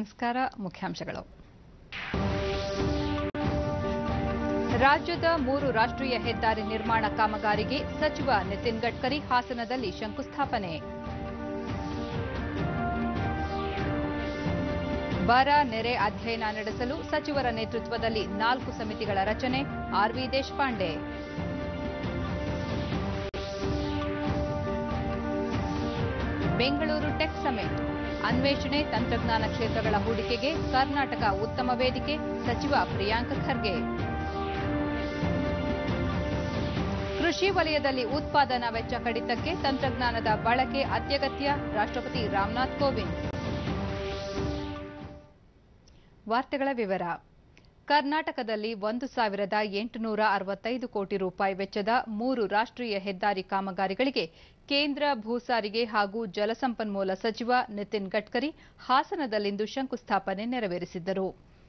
ನಮಸ್ಕಾರ ಮುಖ್ಯಾಂಶಗಳು ರಾಜ್ಯದ ಮೂರು ರಾಷ್ಟ್ರೀಯ ಹೆದ್ದಾರಿ ನಿರ್ಮಾಣ ಕಾಮಗಾರಿಗೆ ಸಚಿವ ನಿತಿನ್ ಗಡ್ಕರಿ ಹಾಸನದಲ್ಲಿ ಶಂಕುಸ್ಥಾಪನೆ ಬರ ನೆರೆ ಅಧ್ಯಯನ ನಡೆಸಲು ಸಚಿವರ ನೇತೃತ್ವದಲ್ಲಿ ನಾಲ್ಕು ಸಮಿತಿಗಳ ರಚನೆ RV Deshpande Bengaluru tech summit ಅನ್ವೇಷಣೆ ತಂತ್ರಜ್ಞಾನ ಕ್ಷೇತ್ರಗಳ ಹೂಡಿಕೆಗೆ ಕರ್ನಾಟಕ ಉತ್ತಮ ವೇದಿಕೆ ಸಚಿವ ಪ್ರಿಯಾಂಕ್ ಖರ್ಗೆ ಕೃಷಿ ವಲಯದಲ್ಲಿ ಉತ್ಪಾದನಾ ವೆಚ್ಚ ಕಡಿತಕ್ಕೆ ತಂತ್ರಜ್ಞಾನದ ಬಳಕೆ ಅತ್ಯಗತ್ಯ ರಾಷ್ಟ್ರಪತಿ ರಾಮನಾಥ್ ಕೋವಿಂದ್ ವಾರ್ತೆಗಳ ವಿವರ ಕರ್ನಾಟಕದಲ್ಲಿ ಒಂದು ಸಾವಿರದ ಎಂಟುನೂರ ಅರವತ್ತೈದು ಕೋಟಿ ರೂಪಾಯಿ ವೆಚ್ಚದ ಮೂರು ರಾಷ್ಟ್ರೀಯ ಹೆದ್ದಾರಿ ಕಾಮಗಾರಿಗಳಿಗೆ ಕೇಂದ್ರ ಭೂ ಸಾರಿಗೆ ಹಾಗೂ ಜಲಸಂಪನ್ಮೂಲ ಸಚಿವ ನಿತಿನ್ ಗಡ್ಕರಿ ಹಾಸನದಲ್ಲಿಂದು ಶಂಕುಸ್ಥಾಪನೆ ನೆರವೇರಿಸಿದ್ದರು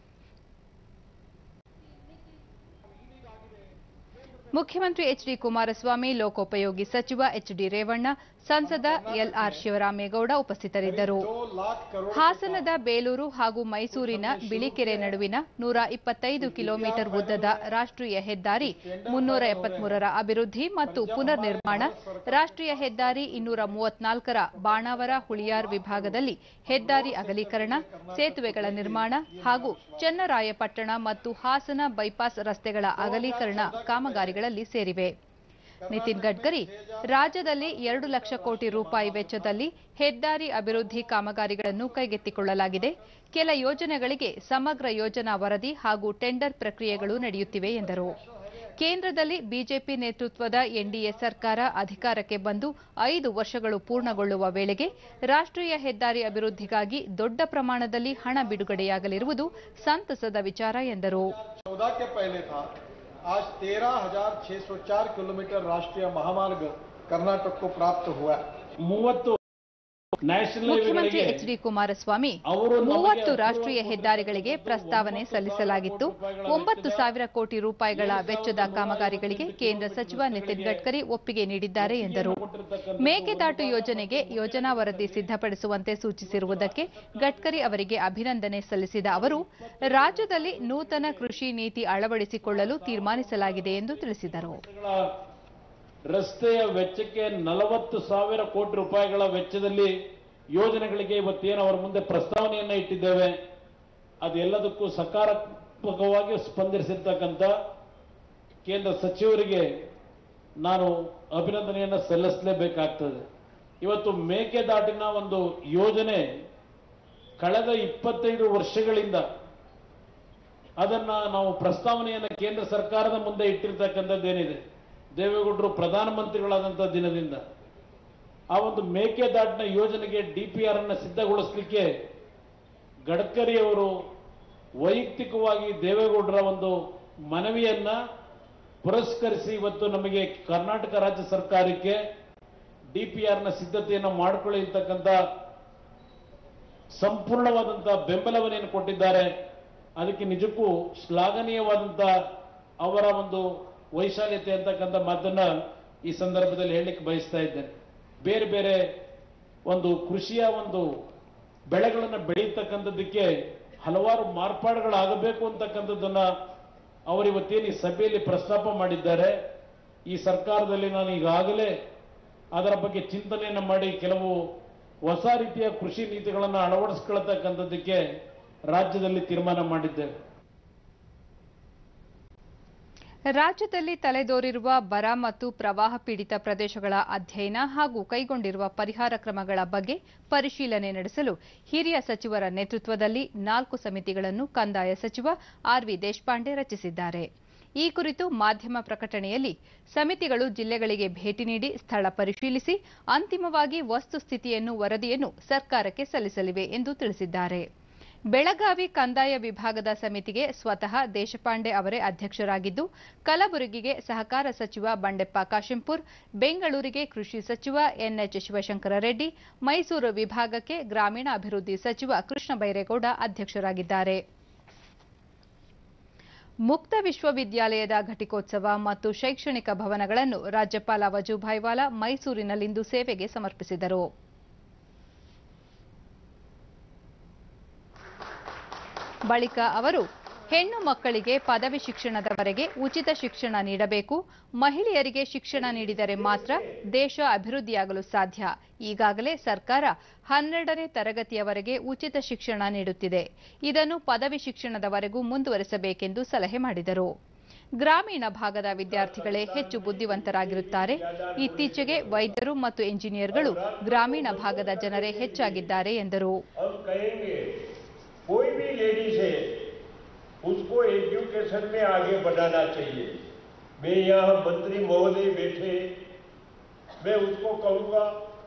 ಮುಖ್ಯಮಂತ್ರಿ ಎಚ್ ಡಿ ಕುಮಾರಸ್ವಾಮಿ ಲೋಕೋಪಯೋಗಿ ಸಚಿವ ಎಚ್ ಡಿ ರೇವಣ್ಣ ಸಂಸದ ಎಲ್ಆರ್ ಶಿವರಾಮೇಗೌಡ ಉಪಸ್ಥಿತರಿದ್ದರು ಹಾಸನದ ಬೇಲೂರು ಹಾಗೂ ಮೈಸೂರಿನ ಬಿಳಿಕೆರೆ ನಡುವಿನ ನೂರ ಇಪ್ಪತ್ತೈದು ಕಿಲೋಮೀಟರ್ ಉದ್ದದ ರಾಷ್ಟ್ರೀಯ ಹೆದ್ದಾರಿ ಮುನ್ನೂರ ಎಪ್ಪತ್ಮೂರರ ಅಭಿವೃದ್ಧಿ ಮತ್ತು ಪುನರ್ ನಿರ್ಮಾಣ ರಾಷ್ಟ್ರೀಯ ಹೆದ್ದಾರಿ ಇನ್ನೂರ ಮೂವತ್ನಾಲ್ಕರ ಬಾಣಾವರ ಹುಳಿಯಾರ್ ವಿಭಾಗದಲ್ಲಿ ಹೆದ್ದಾರಿ ಅಗಲೀಕರಣ ಸೇತುವೆಗಳ ನಿರ್ಮಾಣ ಹಾಗೂ ಚನ್ನರಾಯಪಟ್ಟಣ ಮತ್ತು ಹಾಸನ ಬೈಪಾಸ್ ರಸ್ತೆಗಳ ಅಗಲೀಕರಣ ಕಾಮಗಾರಿಗಳಲ್ಲಿ ಸೇರಿವೆ ನಿತಿನ್ ಗಡ್ಕರಿ ರಾಜ್ಯದಲ್ಲಿ ಎರಡು ಲಕ್ಷ ಕೋಟಿ ರೂಪಾಯಿ ವೆಚ್ಚದಲ್ಲಿ ಹೆದ್ದಾರಿ ಅಭಿವೃದ್ಧಿ ಕಾಮಗಾರಿಗಳನ್ನು ಕೈಗೆತ್ತಿಕೊಳ್ಳಲಾಗಿದೆ ಕೆಲ ಯೋಜನೆಗಳಿಗೆ ಸಮಗ್ರ ಯೋಜನಾ ವರದಿ ಹಾಗೂ ಟೆಂಡರ್ ಪ್ರಕ್ರಿಯೆಗಳು ನಡೆಯುತ್ತಿವೆ ಎಂದರು ಕೇಂದ್ರದಲ್ಲಿ ಬಿಜೆಪಿ ನೇತೃತ್ವದ ಎನ್ಡಿಎ ಸರ್ಕಾರ ಅಧಿಕಾರಕ್ಕೆ ಬಂದು ಐದು ವರ್ಷಗಳು ಪೂರ್ಣಗೊಳ್ಳುವ ವೇಳೆಗೆ ರಾಷ್ಟ್ರೀಯ ಹೆದ್ದಾರಿ ಅಭಿವೃದ್ಧಿಗಾಗಿ ದೊಡ್ಡ ಪ್ರಮಾಣದಲ್ಲಿ ಹಣ ಬಿಡುಗಡೆಯಾಗಲಿರುವುದು ಸಂತಸದ ವಿಚಾರ ಎಂದರು चौदह के पहले था आज तेरह हजार छह सौ चार किलोमीटर राष्ट्रीय महामार्ग कर्नाटक को प्राप्त हुआ ಮೂವತ್ತು ನ್ಯಾಷನಲ್ ಮುಖ್ಯಮಂತ್ರಿ ಎಚ್ ಡಿ ಕುಮಾರಸ್ವಾಮಿ ಅವರು ನಮಗೆ ಮೂವತ್ತು ರಾಷ್ಟ್ರೀಯ ಹೆದ್ದಾರಿಗಳಿಗೆ ಪ್ರಸ್ತಾವನೆ ಸಲ್ಲಿಸಲಾಗಿತ್ತು ಒಂಬತ್ತು ಸಾವಿರ ಕೋಟಿ ರೂಪಾಯಿಗಳ ವೆಚ್ಚದ ಕಾಮಗಾರಿಗಳಿಗೆ ಕೇಂದ್ರ ಸಚಿವ ನಿತಿನ್ ಗಡ್ಕರಿ ಒಪ್ಪಿಗೆ ನೀಡಿದ್ದಾರೆ ಎಂದರು ಮೇಕೆದಾಟು ಯೋಜನೆಗೆ ಯೋಜನಾ ವರದಿ ಸಿದ್ಧಪಡಿಸುವಂತೆ ಸೂಚಿಸಿರುವುದಕ್ಕೆ ಗಡ್ಕರಿ ಅವರಿಗೆ ಅಭಿನಂದನೆ ಸಲ್ಲಿಸಿದ ಅವರು ರಾಜ್ಯದಲ್ಲಿ ನೂತನ ಕೃಷಿ ನೀತಿ ಅಳವಡಿಸಿಕೊಳ್ಳಲು ತೀರ್ಮಾನಿಸಲಾಗಿದೆ ಎಂದು ತಿಳಿಸಿದರು ರಸ್ತೆಯ ವೆಚ್ಚಕ್ಕೆ ನಲವತ್ತು ಸಾವಿರ ಕೋಟಿ ರೂಪಾಯಿಗಳ ವೆಚ್ಚದಲ್ಲಿ ಯೋಜನೆಗಳಿಗೆ ಇವತ್ತೇನು ಅವರ ಮುಂದೆ ಪ್ರಸ್ತಾವನೆಯನ್ನ ಇಟ್ಟಿದ್ದೇವೆ ಅದೆಲ್ಲದಕ್ಕೂ ಸಕಾರಾತ್ಮಕವಾಗಿ ಸ್ಪಂದಿಸಿರ್ತಕ್ಕಂಥ ಕೇಂದ್ರ ಸಚಿವರಿಗೆ ನಾನು ಅಭಿನಂದನೆಯನ್ನು ಸಲ್ಲಿಸಲೇಬೇಕಾಗ್ತದೆ ಇವತ್ತು ಮೇಕೆದಾಟಿನ ಒಂದು ಯೋಜನೆ ಕಳೆದ ಇಪ್ಪತ್ತೈದು ವರ್ಷಗಳಿಂದ ಅದನ್ನ ನಾವು ಪ್ರಸ್ತಾವನೆಯನ್ನು ಕೇಂದ್ರ ಸರ್ಕಾರದ ಮುಂದೆ ಇಟ್ಟಿರ್ತಕ್ಕಂಥದ್ದೇನಿದೆ ದೇವೇಗೌಡರು ಪ್ರಧಾನಮಂತ್ರಿಗಳಾದಂಥ ದಿನದಿಂದ ಆ ಒಂದು ಮೇಕೆದಾಟಿನ ಯೋಜನೆಗೆ ಡಿಪಿಆರ್ ಅನ್ನು ಸಿದ್ಧಗೊಳಿಸಲಿಕ್ಕೆ ಗಡ್ಕರಿ ಅವರು ವೈಯಕ್ತಿಕವಾಗಿ ದೇವೇಗೌಡರ ಒಂದು ಮನವಿಯನ್ನ ಪುರಸ್ಕರಿಸಿ ಇವತ್ತು ನಮಗೆ ಕರ್ನಾಟಕ ರಾಜ್ಯ ಸರ್ಕಾರಕ್ಕೆ ಡಿಪಿಆರ್ನ ಸಿದ್ಧತೆಯನ್ನು ಮಾಡಿಕೊಳ್ಳಿರ್ತಕ್ಕಂಥ ಸಂಪೂರ್ಣವಾದಂತಹ ಬೆಂಬಲವನ್ನೇನು ಕೊಟ್ಟಿದ್ದಾರೆ ಅದಕ್ಕೆ ನಿಜಕ್ಕೂ ಶ್ಲಾಘನೀಯವಾದಂಥ ಅವರ ಒಂದು ವೈಶಾಲ್ಯತೆ ಅಂತಕ್ಕಂಥ ಮಾತನ್ನ ಈ ಸಂದರ್ಭದಲ್ಲಿ ಹೇಳಲಿಕ್ಕೆ ಬಯಸ್ತಾ ಇದ್ದೇನೆ ಬೇರೆ ಬೇರೆ ಒಂದು ಕೃಷಿಯ ಒಂದು ಬೆಳೆಗಳನ್ನು ಬೆಳೀತಕ್ಕಂಥದ್ದಕ್ಕೆ ಹಲವಾರು ಮಾರ್ಪಾಡುಗಳಾಗಬೇಕು ಅಂತಕ್ಕಂಥದ್ದನ್ನ ಅವರು ಇವತ್ತೇನು ಈ ಸಭೆಯಲ್ಲಿ ಪ್ರಸ್ತಾಪ ಮಾಡಿದ್ದಾರೆ ಈ ಸರ್ಕಾರದಲ್ಲಿ ನಾನು ಈಗಾಗಲೇ ಅದರ ಬಗ್ಗೆ ಚಿಂತನೆಯನ್ನು ಮಾಡಿ ಕೆಲವು ಹೊಸ ರೀತಿಯ ಕೃಷಿ ನೀತಿಗಳನ್ನು ಅಳವಡಿಸ್ಕೊಳ್ತಕ್ಕಂಥದ್ದಕ್ಕೆ ರಾಜ್ಯದಲ್ಲಿ ತೀರ್ಮಾನ ಮಾಡಿದ್ದೇವೆ ರಾಜ್ಯದಲ್ಲಿ ತಲೆದೋರಿರುವ ಬರ ಮತ್ತು ಪ್ರವಾಹ ಪೀಡಿತ ಪ್ರದೇಶಗಳ ಅಧ್ಯಯನ ಹಾಗೂ ಕೈಗೊಂಡಿರುವ ಪರಿಹಾರ ಕ್ರಮಗಳ ಬಗ್ಗೆ ಪರಿಶೀಲನೆ ನಡೆಸಲು ಹಿರಿಯ ಸಚಿವರ ನೇತೃತ್ವದಲ್ಲಿ ನಾಲ್ಕು ಸಮಿತಿಗಳನ್ನು ಕಂದಾಯ ಸಚಿವ ಆರ್ವಿ ದೇಶಪಾಂಡೆ ರಚಿಸಿದ್ದಾರೆ ಈ ಕುರಿತು ಮಾಧ್ಯಮ ಪ್ರಕಟಣೆಯಲ್ಲಿ ಸಮಿತಿಗಳು ಜಿಲ್ಲೆಗಳಿಗೆ ಭೇಟಿ ನೀಡಿ ಸ್ಥಳ ಪರಿಶೀಲಿಸಿ ಅಂತಿಮವಾಗಿ ವಸ್ತುಸ್ಥಿತಿಯನ್ನು ವರದಿಯನ್ನು ಸರ್ಕಾರಕ್ಕೆ ಸಲ್ಲಿಸಲಿವೆ ಎಂದು ತಿಳಿಸಿದ್ದಾರೆ ಬೆಳಗಾವಿ ಕಂದಾಯ ವಿಭಾಗದ ಸಮಿತಿಗೆ ಸ್ವತಃ ದೇಶಪಾಂಡೆ ಅವರೇ ಅಧ್ಯಕ್ಷರಾಗಿದ್ದು ಕಲಬುರಗಿಗೆ ಸಹಕಾರ ಸಚಿವ ಬಂಡೆಪ್ಪ ಕಾಶೆಂಪುರ್ ಬೆಂಗಳೂರಿಗೆ ಕೃಷಿ ಸಚಿವ ಎನ್ಎಚ್ ಶಿವಶಂಕರ ರೆಡ್ಡಿ ಮೈಸೂರು ವಿಭಾಗಕ್ಕೆ ಗ್ರಾಮೀಣಾಭಿವೃದ್ಧಿ ಸಚಿವ ಕೃಷ್ಣ ಬೈರೇಗೌಡ ಅಧ್ಯಕ್ಷರಾಗಿದ್ದಾರೆ ಮುಕ್ತ ವಿಶ್ವವಿದ್ಯಾಲಯದ ಘಟಿಕೋತ್ಸವ ಮತ್ತು ಶೈಕ್ಷಣಿಕ ಭವನಗಳನ್ನು ರಾಜ್ಯಪಾಲ ವಜೂಭಾಯ್ ವಾಲಾ ಮೈಸೂರಿನಲ್ಲಿಂದು ಸೇವೆಗೆ ಸಮರ್ಪಿಸಿದರು ಬಳಿಕ ಅವರು ಹೆಣ್ಣು ಮಕ್ಕಳಿಗೆ ಪದವಿ ಶಿಕ್ಷಣದವರೆಗೆ ಉಚಿತ ಶಿಕ್ಷಣ ನೀಡಬೇಕು ಮಹಿಳೆಯರಿಗೆ ಶಿಕ್ಷಣ ನೀಡಿದರೆ ಮಾತ್ರ ದೇಶ ಅಭಿವೃದ್ಧಿಯಾಗಲು ಸಾಧ್ಯ ಈಗಾಗಲೇ ಸರ್ಕಾರ ಹನ್ನೆರಡನೇ ತರಗತಿಯವರೆಗೆ ಉಚಿತ ಶಿಕ್ಷಣ ನೀಡುತ್ತಿದೆ ಇದನ್ನು ಪದವಿ ಶಿಕ್ಷಣದವರೆಗೂ ಮುಂದುವರೆಸಬೇಕೆಂದು ಸಲಹೆ ಮಾಡಿದರು ಗ್ರಾಮೀಣ ಭಾಗದ ವಿದ್ಯಾರ್ಥಿಗಳೇ ಹೆಚ್ಚು ಬುದ್ಧಿವಂತರಾಗಿರುತ್ತಾರೆ ಇತ್ತೀಚೆಗೆ ವೈದ್ಯರು ಮತ್ತು ಎಂಜಿನಿಯರ್ಗಳು ಗ್ರಾಮೀಣ ಭಾಗದ ಜನರೇ ಹೆಚ್ಚಾಗಿದ್ದಾರೆ ಎಂದರು हम कहेंगे कोई भी लेडीज है उसको एजुकेशन में आगे बढ़ाना चाहिए मैं यहाँ मंत्री महोदय बैठे मैं उसको कहूंगा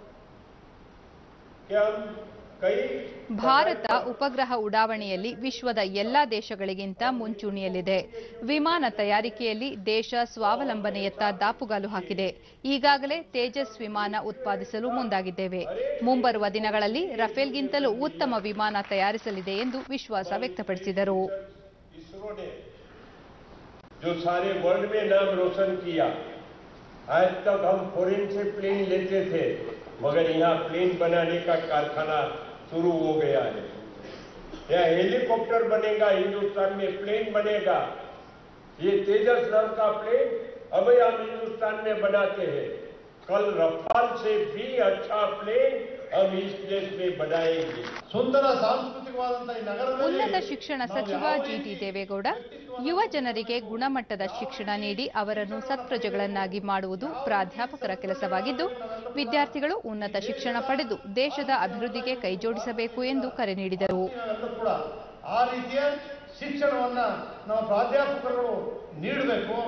कि हम कई ಭಾರತ ಉಪಗ್ರಹ ಉಡಾವಣೆಯಲ್ಲಿ ವಿಶ್ವದ ಎಲ್ಲಾ ದೇಶಗಳಿಗಿಂತ ಮುಂಚೂಣಿಯಲ್ಲಿದೆ ವಿಮಾನ ತಯಾರಿಕೆಯಲ್ಲಿ ದೇಶ ಸ್ವಾವಲಂಬನೆಯತ್ತ ದಾಪುಗಾಲು ಹಾಕಿದೆ ಈಗಾಗಲೇ ತೇಜಸ್ ವಿಮಾನ ಉತ್ಪಾದಿಸಲು ಮುಂದಾಗಿದ್ದೇವೆ ಮುಂಬರುವ ದಿನಗಳಲ್ಲಿ ರಫೇಲ್ಗಿಂತಲೂ ಉತ್ತಮ ವಿಮಾನ ತಯಾರಿಸಲಿದೆ ಎಂದು ವಿಶ್ವಾಸ ವ್ಯಕ್ತಪಡಿಸಿದರು इसरो ने जो सारे वर्ल्ड में नाम रोशन किया आज तक हम फॉरेन से प्लेन लेते थे मगर यहाँ प्लेन बनाने का कारखाना शुरू हो गया है यहाँ हेलीकॉप्टर बनेगा हिंदुस्तान में प्लेन बनेगा ये तेजस नाम का प्लेन अब हम हिंदुस्तान में बनाते हैं कल रफाल से भी अच्छा प्लेन हम इस देश में बनाएंगे ಸುಂದರ ಸಾಂಸ್ಕೃತಿಕವಾದಂತಹ ಈ ನಗರದಲ್ಲಿ ಉನ್ನತ ಶಿಕ್ಷಣ ಸಚಿವ ಜಿಟಿ ದೇವೇಗೌಡ ಯುವ ಜನರಿಗೆ ಗುಣಮಟ್ಟದ ಶಿಕ್ಷಣ ನೀಡಿ ಅವರನ್ನು ಸತ್ಪ್ರಜೆಗಳನ್ನಾಗಿ ಮಾಡುವುದು ಪ್ರಾಧ್ಯಾಪಕರ ಕೆಲಸವಾಗಿದ್ದು ವಿದ್ಯಾರ್ಥಿಗಳು ಉನ್ನತ ಶಿಕ್ಷಣ ಪಡೆದು ದೇಶದ ಅಭಿವೃದ್ಧಿಗೆ ಕೈಜೋಡಿಸಬೇಕು ಎಂದು ಕರೆ ನೀಡಿದರು ಎಲ್ಲರೂ ಕೂಡ ಆ ರೀತಿಯ ಶಿಕ್ಷಣವನ್ನ ನಮ್ಮ ಪ್ರಾಧ್ಯಾಪಕರು ನೀಡಬೇಕು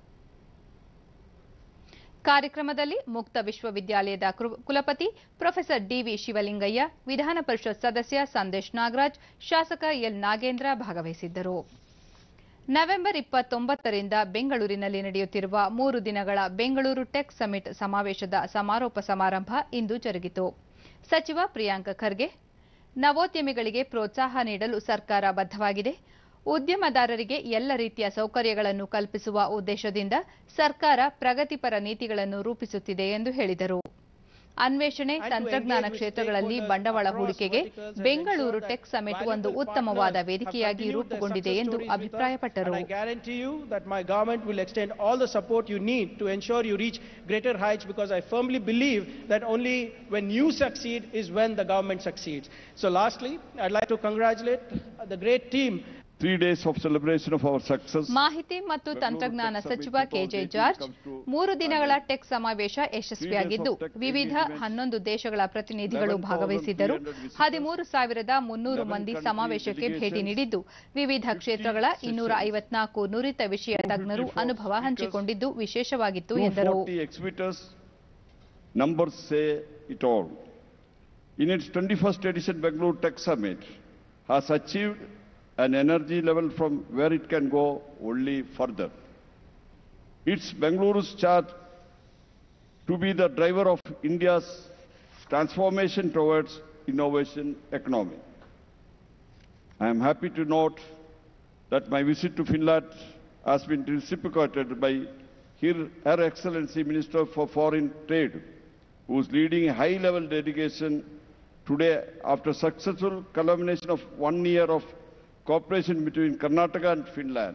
ಕಾರ್ಯಕ್ರಮದಲ್ಲಿ ಮುಕ್ತ ವಿಶ್ವವಿದ್ಯಾಲಯದ ಕೃ- ಕುಲಪತಿ ಪ್ರೊಫೆಸರ್ ಡಿವಿ ಶಿವಲಿಂಗಯ್ಯ ವಿಧಾನ ಪರಿಷತ್ ಸದಸ್ಯ ಸಂದೇಶ್ ನಾಗರಾಜ್ ಶಾಸಕ ಎಲ್ ನಾಗೇಂದ್ರ ಭಾಗವಹಿಸಿದ್ದರು ನವೆಂಬರ್ ಇಪ್ಪತ್ತೊಂಬತ್ತರಿಂದ ಬೆಂಗಳೂರಿನಲ್ಲಿ ನಡೆಯುತ್ತಿರುವ ಮೂರು ದಿನಗಳ ಬೆಂಗಳೂರು ಟೆಕ್ ಸಮಿಟ್ ಸಮಾವೇಶದ ಸಮಾರೋಪ ಸಮಾರಂಭ ಇಂದು ಜರುಗಿತು ಸಚಿವ ಪ್ರಿಯಾಂಕ ಖರ್ಗೆ ನವೋದ್ಯಮಿಗಳಿಗೆ ಪ್ರೋತ್ಸಾಹ ನೀಡಲು ಸರ್ಕಾರ ಬದ್ಧವಾಗಿದೆ ಉದ್ಯಮದಾರರಿಗೆ ಎಲ್ಲ ರೀತಿಯ ಸೌಕರ್ಯಗಳನ್ನು ಕಲ್ಪಿಸುವ ಉದ್ದೇಶದಿಂದ ಸರ್ಕಾರ ಪ್ರಗತಿಪರ ನೀತಿಗಳನ್ನು ರೂಪಿಸುತ್ತಿದೆ ಎಂದು ಹೇಳಿದರು ಅನ್ವೇಷಣೆ ತಂತ್ರಜ್ಞಾನ ಕ್ಷೇತ್ರಗಳಲ್ಲಿ ಬಂಡವಾಳ ಹೂಡಿಕೆಗೆ ಬೆಂಗಳೂರು ಟೆಕ್ ಸಮಿಟ್ ಒಂದು ಉತ್ತಮವಾದ ವೇದಿಕೆಯಾಗಿ ರೂಪುಗೊಂಡಿದೆ ಎಂದು ಅಭಿಪ್ರಾಯಪಟ್ಟರು And I guarantee you that my government will extend all the support you need to ensure you reach greater heights because I firmly believe that only when you succeed is when the government succeeds. So lastly, I'd like to congratulate the great team three days of celebration of our success. ಮಾಹಿತಿ ಮತ್ತು ತಂತ್ರಜ್ಞಾನ ಸಚಿವ K J George ಮೂರು ದಿನಗಳ tech ಸಮಾವೇಶ ಯಶಸ್ವಿಯಾಗಿದ್ದು ವಿವಿಧ ಹನ್ನೊಂದು ದೇಶಗಳ ಪ್ರತಿನಿಧಿಗಳು ಭಾಗವಹಿಸಿದ್ದರು ಹದಿಮೂರು ಸಾವಿರದ ಮುನ್ನೂರು ಮಂದಿ ಸಮಾವೇಶಕ್ಕೆ ಭೇಟಿ ನೀಡಿದ್ದು ವಿವಿಧ ಕ್ಷೇತ್ರಗಳ ಇನ್ನೂರ ಐವತ್ನಾಲ್ಕು ನುರಿತ ವಿಷಯ ತಜ್ಞರು ಅನುಭವ ಹಂಚಿಕೊಂಡಿದ್ದು ವಿಶೇಷವಾಗಿತ್ತು ಎಂದರು 240 exhibitors, numbers say it all. In its 21st edition, Bangalore Tech Summit has achieved an energy level from where it can go only further. It's Bangaluru's charge to be the driver of India's transformation towards innovation economy. I am happy to note that my visit to Finland has been reciprocated by Her, Her Excellency Minister for Foreign Trade, who is leading a high-level delegation today after successful culmination of one year of cooperation between Karnataka and Finland.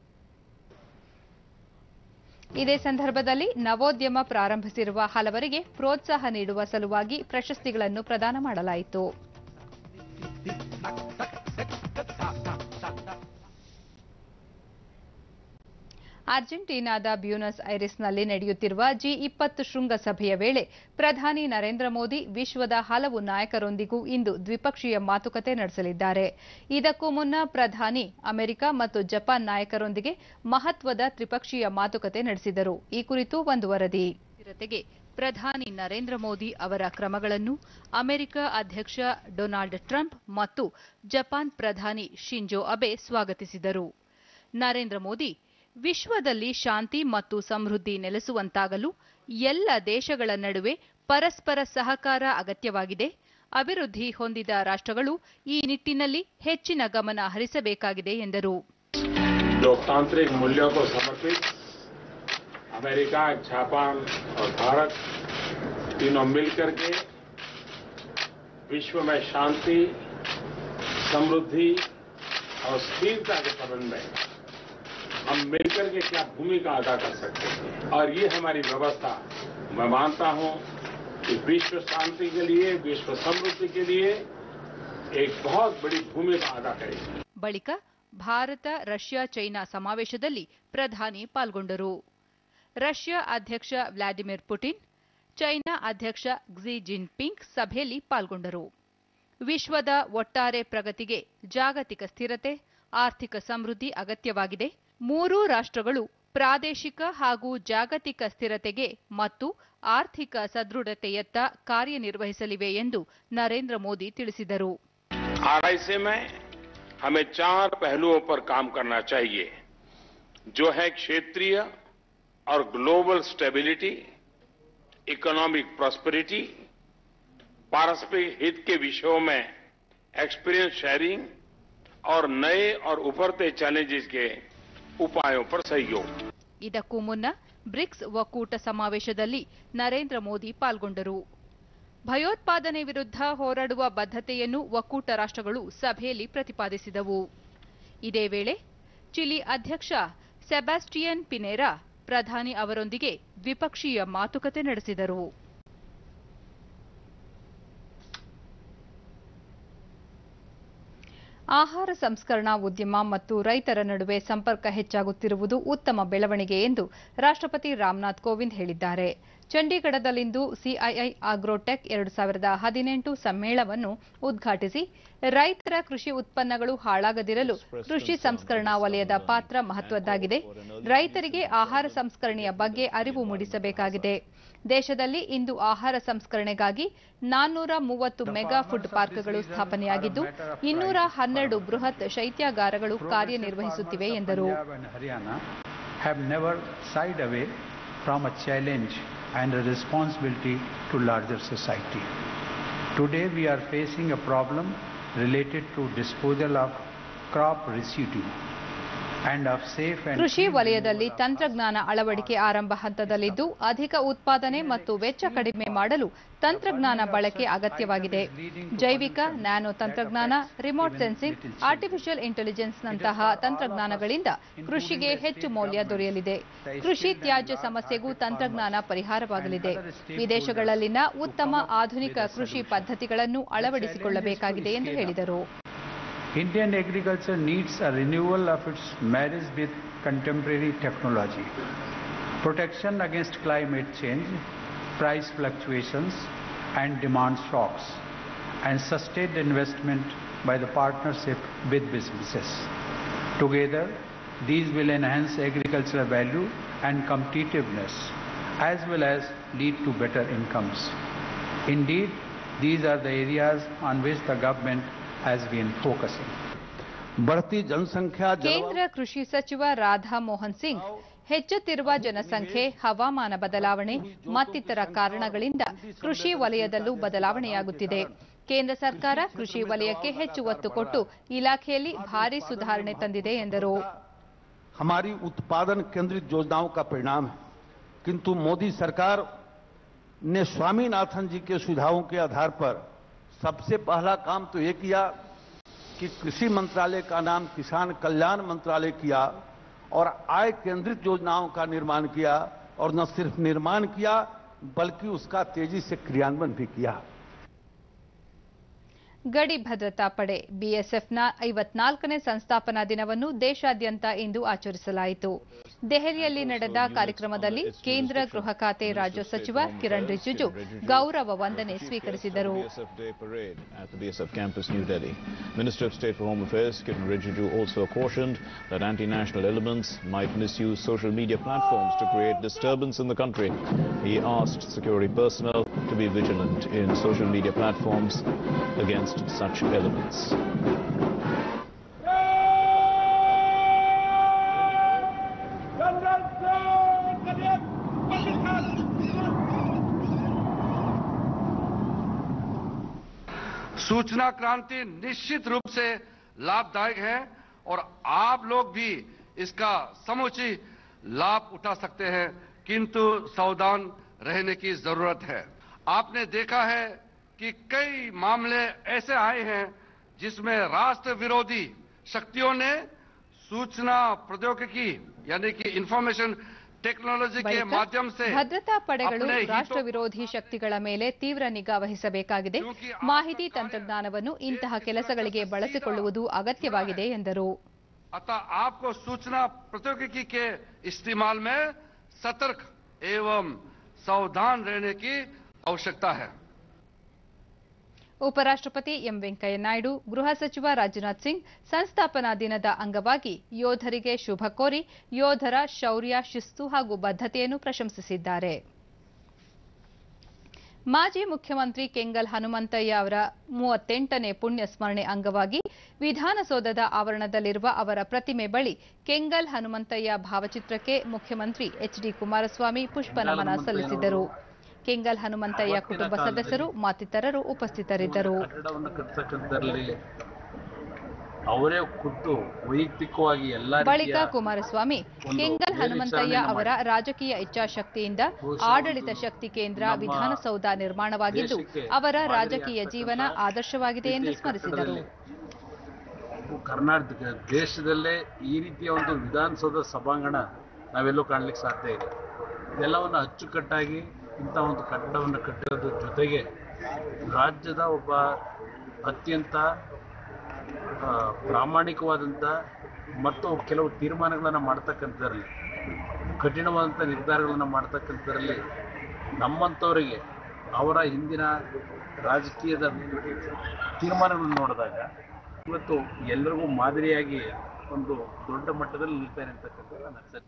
ಇದೇ ಸಂದರ್ಭದಲ್ಲಿ ನವೋದ್ಯಮ ಪ್ರಾರಂಭಿಸಿರುವ ಹಲವರಿಗೆ ಪ್ರೋತ್ಸಾಹ ನೀಡುವ ಸಲುವಾಗಿ ಪ್ರಶಸ್ತಿಗಳನ್ನು ಪ್ರದಾನ ಮಾಡಲಾಯಿತು ಅರ್ಜೆಂಟೀನಾದ ಬ್ಯೂನಸ್ ಐರಿಸ್ನಲ್ಲಿ ನಡೆಯುತ್ತಿರುವ ಜಿ ಇಪ್ಪತ್ತು ಶೃಂಗಸಭೆಯ ವೇಳೆ ಪ್ರಧಾನಿ ನರೇಂದ್ರ ಮೋದಿ ವಿಶ್ವದ ಹಲವು ನಾಯಕರೊಂದಿಗೂ ಇಂದು ದ್ವಿಪಕ್ಷೀಯ ಮಾತುಕತೆ ನಡೆಸಲಿದ್ದಾರೆ ಇದಕ್ಕೂ ಮುನ್ನ ಪ್ರಧಾನಿ ಅಮೆರಿಕ ಮತ್ತು ಜಪಾನ್ ನಾಯಕರೊಂದಿಗೆ ಮಹತ್ವದ ತ್ರಿಪಕ್ಷೀಯ ಮಾತುಕತೆ ನಡೆಸಿದರು ಈ ಕುರಿತು ಒಂದು ವರದಿ ಸ್ಥಿರತೆಗೆ ಪ್ರಧಾನಿ ನರೇಂದ್ರ ಮೋದಿ ಅವರ ಕ್ರಮಗಳನ್ನು ಅಮೆರಿಕ ಅಧ್ಯಕ್ಷ ಡೊನಾಲ್ಡ್ ಟ್ರಂಪ್ ಮತ್ತು ಜಪಾನ್ ಪ್ರಧಾನಿ ಶಿಂಜೋ ಅಬೆ ಸ್ವಾಗತಿಸಿದರು ನರೇಂದ್ರ ಮೋದಿ ವಿಶ್ವದಲ್ಲಿ ಶಾಂತಿ ಮತ್ತು ಸಮೃದ್ಧಿ ನೆಲೆಸುವಂತಾಗಲು ಎಲ್ಲ ದೇಶಗಳ ನಡುವೆ ಪರಸ್ಪರ ಸಹಕಾರ ಅಗತ್ಯವಾಗಿದೆ ಅಭಿವೃದ್ಧಿ ಹೊಂದಿದ ರಾಷ್ಟ್ರಗಳು ಈ ನಿಟ್ಟಿನಲ್ಲಿ ಹೆಚ್ಚಿನ ಗಮನ ಹರಿಸಬೇಕಾಗಿದೆ ಎಂದರು लोकतांत्रिक मूल्यों को समर्पित अमेरिका जापान और भारत तीनों मिलकर के विश्व में शांति समृद्धि और स्थिरता के संबंध में हम मिलकर के क्या भूमिका अदा कर सकते हैं और ये हमारी व्यवस्था मैं मानता हूं कि विश्व शांति के लिए विश्व समृद्धि के लिए एक बहुत बड़ी भूमिका अदा करेगी ಬಳಿಕ ಭಾರತ ರಷ್ಯಾ ಚೈನಾ ಸಮಾವೇಶದಲ್ಲಿ ಪ್ರಧಾನಿ ಪಾಲ್ಗೊಂಡರು ರಷ್ಯಾ ಅಧ್ಯಕ್ಷ ವ್ಲಾದಿಮಿರ್ ಪುಟಿನ್ ಚೈನಾ ಅಧ್ಯಕ್ಷ ಕ್ಸಿ ಜಿನ್ಪಿಂಗ್ ಸಭೆಯಲ್ಲಿ ಪಾಲ್ಗೊಂಡರು ವಿಶ್ವದ ಒಟ್ಟಾರೆ ಪ್ರಗತಿಗೆ ಜಾಗತಿಕ ಸ್ಥಿರತೆ ಆರ್ಥಿಕ ಸಮೃದ್ಧಿ ಅಗತ್ಯವಾಗಿದೆ ಮೂರೂ ರಾಷ್ಟ್ರಗಳು ಪ್ರಾದೇಶಿಕ ಹಾಗೂ ಜಾಗತಿಕ ಸ್ಥಿರತೆಗೆ ಮತ್ತು ಆರ್ಥಿಕ ಸದೃಢತೆಯತ್ತ ಕಾರ್ಯನಿರ್ವಹಿಸಲಿವೆ ಎಂದು ನರೇಂದ್ರ ಮೋದಿ ತಿಳಿಸಿದರು आरआईसी में हमें चार पहलुओं पर काम करना चाहिए जो है क्षेत्रीय और ग्लोबल स्टेबिलिटी इकोनॉमिक प्रॉस्पेरिटी पारस्परिक हित के विषयों में एक्सपीरियंस शेयरिंग और नए और उभरते चैलेंजेस के उपायों पर सहयोग ಇದಕ್ಕೂ ಮುನ್ನ ಬ್ರಿಕ್ಸ್ ಒಕ್ಕೂಟ ಸಮಾವೇಶದಲ್ಲಿ ನರೇಂದ್ರ ಮೋದಿ ಪಾಲ್ಗೊಂಡರು ಭಯೋತ್ಪಾದನೆ ವಿರುದ್ಧ ಹೋರಾಡುವ ಬದ್ಧತೆಯನ್ನು ಒಕ್ಕೂಟ ರಾಷ್ಟ್ರಗಳು ಸಭೆಯಲ್ಲಿ ಪ್ರತಿಪಾದಿಸಿದವು ಇದೇ ವೇಳೆ ಚಿಲಿ ಅಧ್ಯಕ್ಷ ಸೆಬಾಸ್ಟಿಯನ್ ಪಿನೇರಾ ಪ್ರಧಾನಿ ಅವರೊಂದಿಗೆ ದ್ವಿಪಕ್ಷೀಯ ಮಾತುಕತೆ ನಡೆಸಿದರು ಆಹಾರ ಸಂಸ್ಕರಣಾ ಉದ್ಯಮ ಮತ್ತು ರೈತರ ನಡುವೆ ಸಂಪರ್ಕ ಹೆಚ್ಚಾಗುತ್ತಿರುವುದು ಉತ್ತಮ ಬೆಳವಣಿಗೆ ಎಂದು ರಾಷ್ಟ್ರಪತಿ ರಾಮನಾಥ್ ಕೋವಿಂದ್ ಹೇಳಿದ್ದಾರೆ ಚಂಡೀಗಢದಲ್ಲಿಂದು ಸಿಐಐ ಆಗ್ರೋಟೆಕ್ ಎರಡು ಸಾವಿರದ ಹದಿನೆಂಟು ಸಮ್ಮೇಳನವನ್ನು ಉದ್ಘಾಟಿಸಿ ರೈತರ ಕೃಷಿ ಉತ್ಪನ್ನಗಳು ಹಾಳಾಗದಿರಲು ಕೃಷಿ ಸಂಸ್ಕರಣಾ ವಲಯದ ಪಾತ್ರ ಮಹತ್ವದ್ದಾಗಿದೆ ರೈತರಿಗೆ ಆಹಾರ ಸಂಸ್ಕರಣೆಯ ಬಗ್ಗೆ ಅರಿವು ಮೂಡಿಸಬೇಕಾಗಿದೆ ದೇಶದಲ್ಲಿ ಇಂದು ಆಹಾರ ಸಂಸ್ಕರಣೆಗಾಗಿ ನಾನ್ನೂರ ಮೂವತ್ತು ಮೆಗಾ ಫುಡ್ ಪಾರ್ಕ್ಗಳು ಸ್ಥಾಪನೆಯಾಗಿದ್ದು ಇನ್ನೂರ ಹನ್ನೆರಡು ಬೃಹತ್ ಶೈತ್ಯಾಗಾರಗಳು ಕಾರ್ಯನಿರ್ವಹಿಸುತ್ತಿವೆ ಎಂದರು Punjab and Haryana have never shied away from a challenge and a responsibility to larger society. Today we are facing a problem related to disposal of crop residue and of safe and ಕೃಷಿ clean ವಲಯದಲ್ಲಿ removal of ತಂತ್ರಜ್ಞಾನ ಅಳವಡಿಕೆ ಆರಂಭ ಹಂತದಲ್ಲಿದ್ದು ಅಧಿಕ ಉತ್ಪಾದನೆ ಮತ್ತು ವೆಚ್ಚ ಕಡಿಮೆ ಮಾಡಲು ತಂತ್ರಜ್ಞಾನ ಬಳಕೆ ಅಗತ್ಯವಾಗಿದೆ ಜೈವಿಕ ನ್ಯಾನೋ ತಂತ್ರಜ್ಞಾನ ರಿಮೋಟ್ ಸೆನ್ಸಿಂಗ್ ಆರ್ಟಿಫಿಷಿಯಲ್ ಇಂಟೆಲಿಜೆನ್ಸ್ನಂತಹ ತಂತ್ರಜ್ಞಾನಗಳಿಂದ ಕೃಷಿಗೆ ಹೆಚ್ಚು ಮೌಲ್ಯ ದೊರೆಯಲಿದೆ ಕೃಷಿ ತ್ಯಾಜ್ಯ ಸಮಸ್ಯೆಗೂ ತಂತ್ರಜ್ಞಾನ ಪರಿಹಾರವಾಗಲಿದೆ ವಿದೇಶಗಳಲ್ಲಿನ ಉತ್ತಮ ಆಧುನಿಕ ಕೃಷಿ ಪದ್ಧತಿಗಳನ್ನು ಅಳವಡಿಸಿಕೊಳ್ಳಬೇಕಾಗಿದೆ ಎಂದು ಹೇಳಿದರು Indian agriculture needs a renewal of its marriage with contemporary technology. Protection against climate change, price fluctuations and demand shocks, and sustained investment by the partnership with businesses. Together, these will enhance agricultural value and competitiveness as well as lead to better incomes. Indeed, these are the areas on which the government has been focusing. बढ़ती जनसंख्या ಕೇಂದ್ರ ಕೃಷಿ ಸಚಿವ ರಾಧಾ ಮೋಹನ್ ಸಿಂಗ್ ಹೆಚ್ಚುತ್ತಿರುವ ಜನಸಂಖ್ಯೆ ಹವಾಮಾನ ಬದಲಾವಣೆ ಮತ್ತಿತರ ಕಾರಣಗಳಿಂದ ಕೃಷಿ ವಲಯದಲ್ಲೂ ಬದಲಾವಣೆಯಾಗುತ್ತಿದೆ ಕೇಂದ್ರ ಸರ್ಕಾರ ಕೃಷಿ ವಲಯಕ್ಕೆ ಹೆಚ್ಚು ಒತ್ತು ಕೊಟ್ಟು ಇಲಾಖೆಯಲ್ಲಿ ಭಾರಿ ಸುಧಾರಣೆ ತಂದಿದೆ ಎಂದರು हमारी उत्पादन केंद्रित योजनाओं का परिणाम है किंतु मोदी सरकार ने स्वामीनाथन जी के सुझावों के आधार पर सबसे पहला काम तो ये किया कि कृषि मंत्रालय का नाम किसान कल्याण मंत्रालय किया और आय केंद्रित योजनाओं का निर्माण किया और न सिर्फ निर्माण किया बल्कि उसका तेजी से क्रियान्वयन भी किया ಗಡಿ ಭದ್ರತಾ ಪಡೆ ಬಿಎಸ್ಎಫ್ನ ಐವತ್ನಾಲ್ಕನೇ ಸಂಸ್ಥಾಪನಾ ದಿನವನ್ನು ದೇಶಾದ್ಯಂತ ಇಂದು ಆಚರಿಸಲಾಯಿತು ದೆಹಲಿಯಲ್ಲಿ ನಡೆದ ಕಾರ್ಯಕ್ರಮದಲ್ಲಿ ಕೇಂದ್ರ ಗೃಹ ಖಾತೆ ರಾಜ್ಯ ಸಚಿವ ಕಿರಣ್ ರಿಜಿಜು ಗೌರವ ವಂದನೆ ಸ್ವೀಕರಿಸಿದರು BSF Day parade at the BSF campus, New Delhi. Minister of State for Home Affairs Kiran Rijiju also cautioned that anti-national elements might misuse social media platforms to create disturbance in the country. He asked security personnel to be vigilant in social media platforms against such elements. सूचना क्रांति निश्चित रूप से लाभदायक है और आप लोग भी इसका समुचित लाभ उठा सकते हैं किंतु सावधान रहने की जरूरत है आपने देखा है कि कई मामले ऐसे आए हैं जिसमें राष्ट्र विरोधी शक्तियों ने सूचना प्रौद्योगिकी यानी कि इंफॉर्मेशन टेक्नोलॉजी के ಬಳಿಕ माध्यम से ಭದ್ರತಾ ಪಡೆಗಳು अपने हितों ರಾಷ್ಟ್ರ ವಿರೋಧಿ ಶಕ್ತಿಗಳ ಮೇಲೆ ತೀವ್ರ ನಿಗಾ ವಹಿಸಬೇಕಾಗಿದೆ ಮಾಹಿತಿ ತಂತ್ರಜ್ಞಾನವನ್ನು ಇಂತಹ ಕೆಲಸಗಳಿಗೆ ಬಳಸಿಕೊಳ್ಳುವುದು ಅಗತ್ಯವಾಗಿದೆ ಎಂದರು अतः आपको सूचना प्रौद्योगिकी के इस्तेमाल में सतर्क एवं सावधान रहने की आवश्यकता है ಉಪರಾಷ್ಟ್ರಪತಿ ಎಂ ವೆಂಕಯ್ಯ ನಾಯ್ಡು ಗೃಹ ಸಚಿವ ರಾಜನಾಥ್ ಸಿಂಗ್ ಸಂಸ್ಥಾಪನಾ ದಿನದ ಅಂಗವಾಗಿ ಯೋಧರಿಗೆ ಶುಭ ಕೋರಿ ಯೋಧರ ಶೌರ್ಯ ಶಿಸ್ತು ಹಾಗೂ ಬದ್ಧತೆಯನ್ನು ಪ್ರಶಂಸಿಸಿದ್ದಾರೆ ಮಾಜಿ ಮುಖ್ಯಮಂತ್ರಿ ಕೆಂಗಲ್ ಹನುಮಂತಯ್ಯ ಅವರ ಮೂವತ್ತೆಂಟನೇ ಪುಣ್ಯ ಸ್ಮರಣೆ ಅಂಗವಾಗಿ ವಿಧಾನಸೌಧದ ಆವರಣದಲ್ಲಿರುವ ಅವರ ಪ್ರತಿಮೆ ಬಳಿ ಕೆಂಗಲ್ ಹನುಮಂತಯ್ಯ ಭಾವಚಿತ್ರಕ್ಕೆ ಮುಖ್ಯಮಂತ್ರಿ ಎಚ್ಡಿ ಕುಮಾರಸ್ವಾಮಿ ಪುಷ್ಪ ನಮನ ಸಲ್ಲಿಸಿದರು ಕೆಂಗಲ್ ಹನುಮಂತಯ್ಯ ಕುಟುಂಬ ಸದಸ್ಯರು ಮತ್ತಿತರರು ಉಪಸ್ಥಿತರಿದ್ದರು ಕಟ್ಟಡವನ್ನು ಕಟ್ಟತಕ್ಕಂಥದ್ರಲ್ಲಿ ಅವರೇ ಖುದ್ದು ವೈಯಕ್ತಿಕವಾಗಿ ಎಲ್ಲ ಬಳಿಕ ಕುಮಾರಸ್ವಾಮಿ ಕೆಂಗಲ್ ಹನುಮಂತಯ್ಯ ಅವರ ರಾಜಕೀಯ ಇಚ್ಛಾಶಕ್ತಿಯಿಂದ ಆಡಳಿತ ಶಕ್ತಿ ಕೇಂದ್ರ ವಿಧಾನಸೌಧ ನಿರ್ಮಾಣವಾಗಿದ್ದು ಅವರ ರಾಜಕೀಯ ಜೀವನ ಆದರ್ಶವಾಗಿದೆ ಎಂದು ಸ್ಮರಿಸಿದರು ಕರ್ನಾಟಕ ದೇಶದಲ್ಲೇ ಈ ರೀತಿಯ ಒಂದು ವಿಧಾನಸೌಧ ಸಭಾಂಗಣ ನಾವೆಲ್ಲೂ ಕಾಣಲಿಕ್ಕೆ ಸಾಧ್ಯ ಇಲ್ಲ ಇದೆಲ್ಲವನ್ನು ಅಚ್ಚುಕಟ್ಟಾಗಿ ಇಂಥ ಒಂದು ಕಟ್ಟಡವನ್ನು ಕಟ್ಟಿರೋದ್ರ ಜೊತೆಗೆ ರಾಜ್ಯದ ಒಬ್ಬ ಅತ್ಯಂತ ಆ, ಪ್ರಾಮಾಣಿಕವಾದಂಥ ಮತ್ತು ಕೆಲವು ತೀರ್ಮಾನಗಳನ್ನು ಮಾಡ್ತಕ್ಕಂಥದ್ರಲ್ಲಿ ಕಠಿಣವಾದಂಥ ನಿರ್ಧಾರಗಳನ್ನು ಮಾಡ್ತಕ್ಕಂಥದ್ರಲ್ಲಿ ನಮ್ಮಂಥವರಿಗೆ ಅವರ ಹಿಂದಿನ ರಾಜಕೀಯದ ತೀರ್ಮಾನಗಳನ್ನು ನೋಡಿದಾಗ ಇವತ್ತು ಎಲ್ಲರಿಗೂ ಮಾದರಿಯಾಗಿ ಒಂದು ದೊಡ್ಡ ಮಟ್ಟದಲ್ಲಿ ನಿಲ್ತಾರೆ ಅಂತಕ್ಕಂಥದ್ದು ನನ್ನ ಅನಿಸಿಕೆ.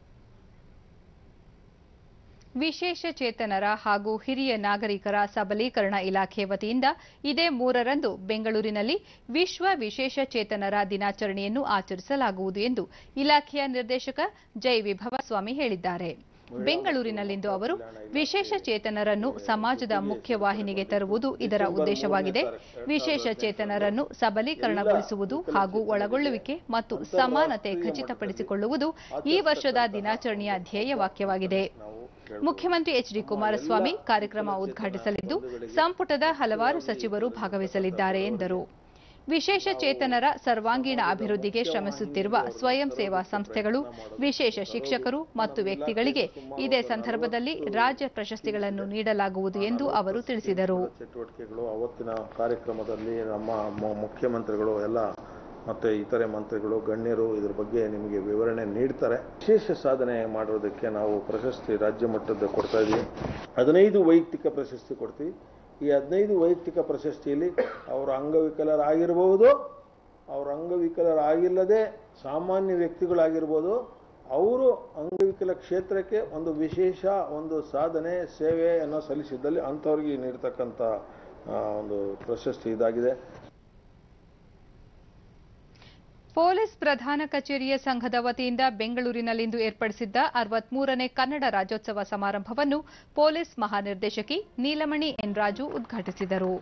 ವಿಶೇಷ ಚೇತನರ ಹಾಗೂ ಹಿರಿಯ ನಾಗರಿಕರ ಸಬಲೀಕರಣ ಇಲಾಖೆ ವತಿಯಿಂದ ಇದೇ ಮೂರರಂದು ಬೆಂಗಳೂರಿನಲ್ಲಿ ವಿಶ್ವ ವಿಶೇಷ ಚೇತನರ ದಿನಾಚರಣೆಯನ್ನು ಆಚರಿಸಲಾಗುವುದು ಎಂದು ಇಲಾಖೆಯ ನಿರ್ದೇಶಕ ಜೈ ವಿಭವ ಸ್ವಾಮಿ ಹೇಳಿದ್ದಾರೆ ಬೆಂಗಳೂರಿನಲ್ಲಿಂದು ಅವರು ವಿಶೇಷ ಚೇತನರನ್ನು ಸಮಾಜದ ಮುಖ್ಯವಾಹಿನಿಗೆ ತರುವುದು ಇದರ ಉದ್ದೇಶವಾಗಿದೆ ವಿಶೇಷ ಚೇತನರನ್ನು ಸಬಲೀಕರಣಗೊಳಿಸುವುದು ಹಾಗೂ ಒಳಗೊಳ್ಳುವಿಕೆ ಮತ್ತು ಸಮಾನತೆ ಖಚಿತಪಡಿಸಿಕೊಳ್ಳುವುದು ಈ ವರ್ಷದ ದಿನಾಚರಣೆಯ ಧ್ಯೇಯವಾಕ್ಯವಾಗಿದೆ ಮುಖ್ಯಮಂತ್ರಿ ಎಚ್ ಡಿ ಕುಮಾರಸ್ವಾಮಿ ಕಾರ್ಯಕ್ರಮ ಉದ್ಘಾಟಿಸಲಿದ್ದು ಸಂಪುಟದ ಹಲವಾರು ಸಚಿವರು ಭಾಗವಹಿಸಲಿದ್ದಾರೆ ಎಂದರು ವಿಶೇಷ ಚೇತನರ ಸರ್ವಾಂಗೀಣ ಅಭಿವೃದ್ಧಿಗೆ ಶ್ರಮಿಸುತ್ತಿರುವ ಸ್ವಯಂ ಸೇವಾ ಸಂಸ್ಥೆಗಳು ವಿಶೇಷ ಶಿಕ್ಷಕರು ಮತ್ತು ವ್ಯಕ್ತಿಗಳಿಗೆ ಇದೇ ಸಂದರ್ಭದಲ್ಲಿ ರಾಜ್ಯ ಪ್ರಶಸ್ತಿಗಳನ್ನು ನೀಡಲಾಗುವುದು ಎಂದು ಅವರು ತಿಳಿಸಿದರು ಚಟುವಟಿಕೆಗಳು ಅವತ್ತಿನ ಕಾರ್ಯಕ್ರಮದಲ್ಲಿ ನಮ್ಮ ಮು- ಮುಖ್ಯಮಂತ್ರಿಗಳು ಎಲ್ಲ ಮತ್ತು ಇತರೆ ಮಂತ್ರಿಗಳು ಗಣ್ಯರು ಇದ್ರ ಬಗ್ಗೆ ನಿಮಗೆ ವಿವರಣೆ ನೀಡ್ತಾರೆ ವಿಶೇಷ ಸಾಧನೆ ಮಾಡೋದಕ್ಕೆ ನಾವು ಪ್ರಶಸ್ತಿ ರಾಜ್ಯ ಮಟ್ಟದ ಕೊಡ್ತಾ ಇದ್ದೀವಿ ಹದಿನೈದು ವೈಯಕ್ತಿಕ ಪ್ರಶಸ್ತಿ ಕೊಡ್ತೀವಿ ಈ ಹದಿನೈದು ವೈಯಕ್ತಿಕ ಪ್ರಶಸ್ತಿಯಲ್ಲಿ ಅವರು ಅಂಗವಿಕಲರಾಗಿರ್ಬೋದು ಅವರು ಅಂಗವಿಕಲರಾಗಿಲ್ಲದೆ ಸಾಮಾನ್ಯ ವ್ಯಕ್ತಿಗಳಾಗಿರ್ಬೋದು ಅವರು ಅಂಗವಿಕಲ ಕ್ಷೇತ್ರಕ್ಕೆ ಒಂದು ವಿಶೇಷ ಒಂದು ಸಾಧನೆ ಸೇವೆಯನ್ನು ಸಲ್ಲಿಸಿದ್ದಲ್ಲಿ ಅಂಥವ್ರಿಗೆ ನೀಡ್ತಕ್ಕಂಥ ಆ, ಒಂದು ಪ್ರಶಸ್ತಿ ಇದಾಗಿದೆ ಪೊಲೀಸ್ ಪ್ರಧಾನ ಕಚೇರಿಯ ಸಂಘದ ವತಿಯಿಂದ ಬೆಂಗಳೂರಿನಲ್ಲಿಂದು ಏರ್ಪಡಿಸಿದ್ದ ಅರವತ್ಮೂರನೇ ಕನ್ನಡ ರಾಜ್ಯೋತ್ಸವ ಸಮಾರಂಭವನ್ನು ಪೊಲೀಸ್ ಮಹಾನಿರ್ದೇಶಕಿ ನೀಲಮಣಿ ಎನ್ ರಾಜು ಉದ್ಘಾಟಿಸಿದರು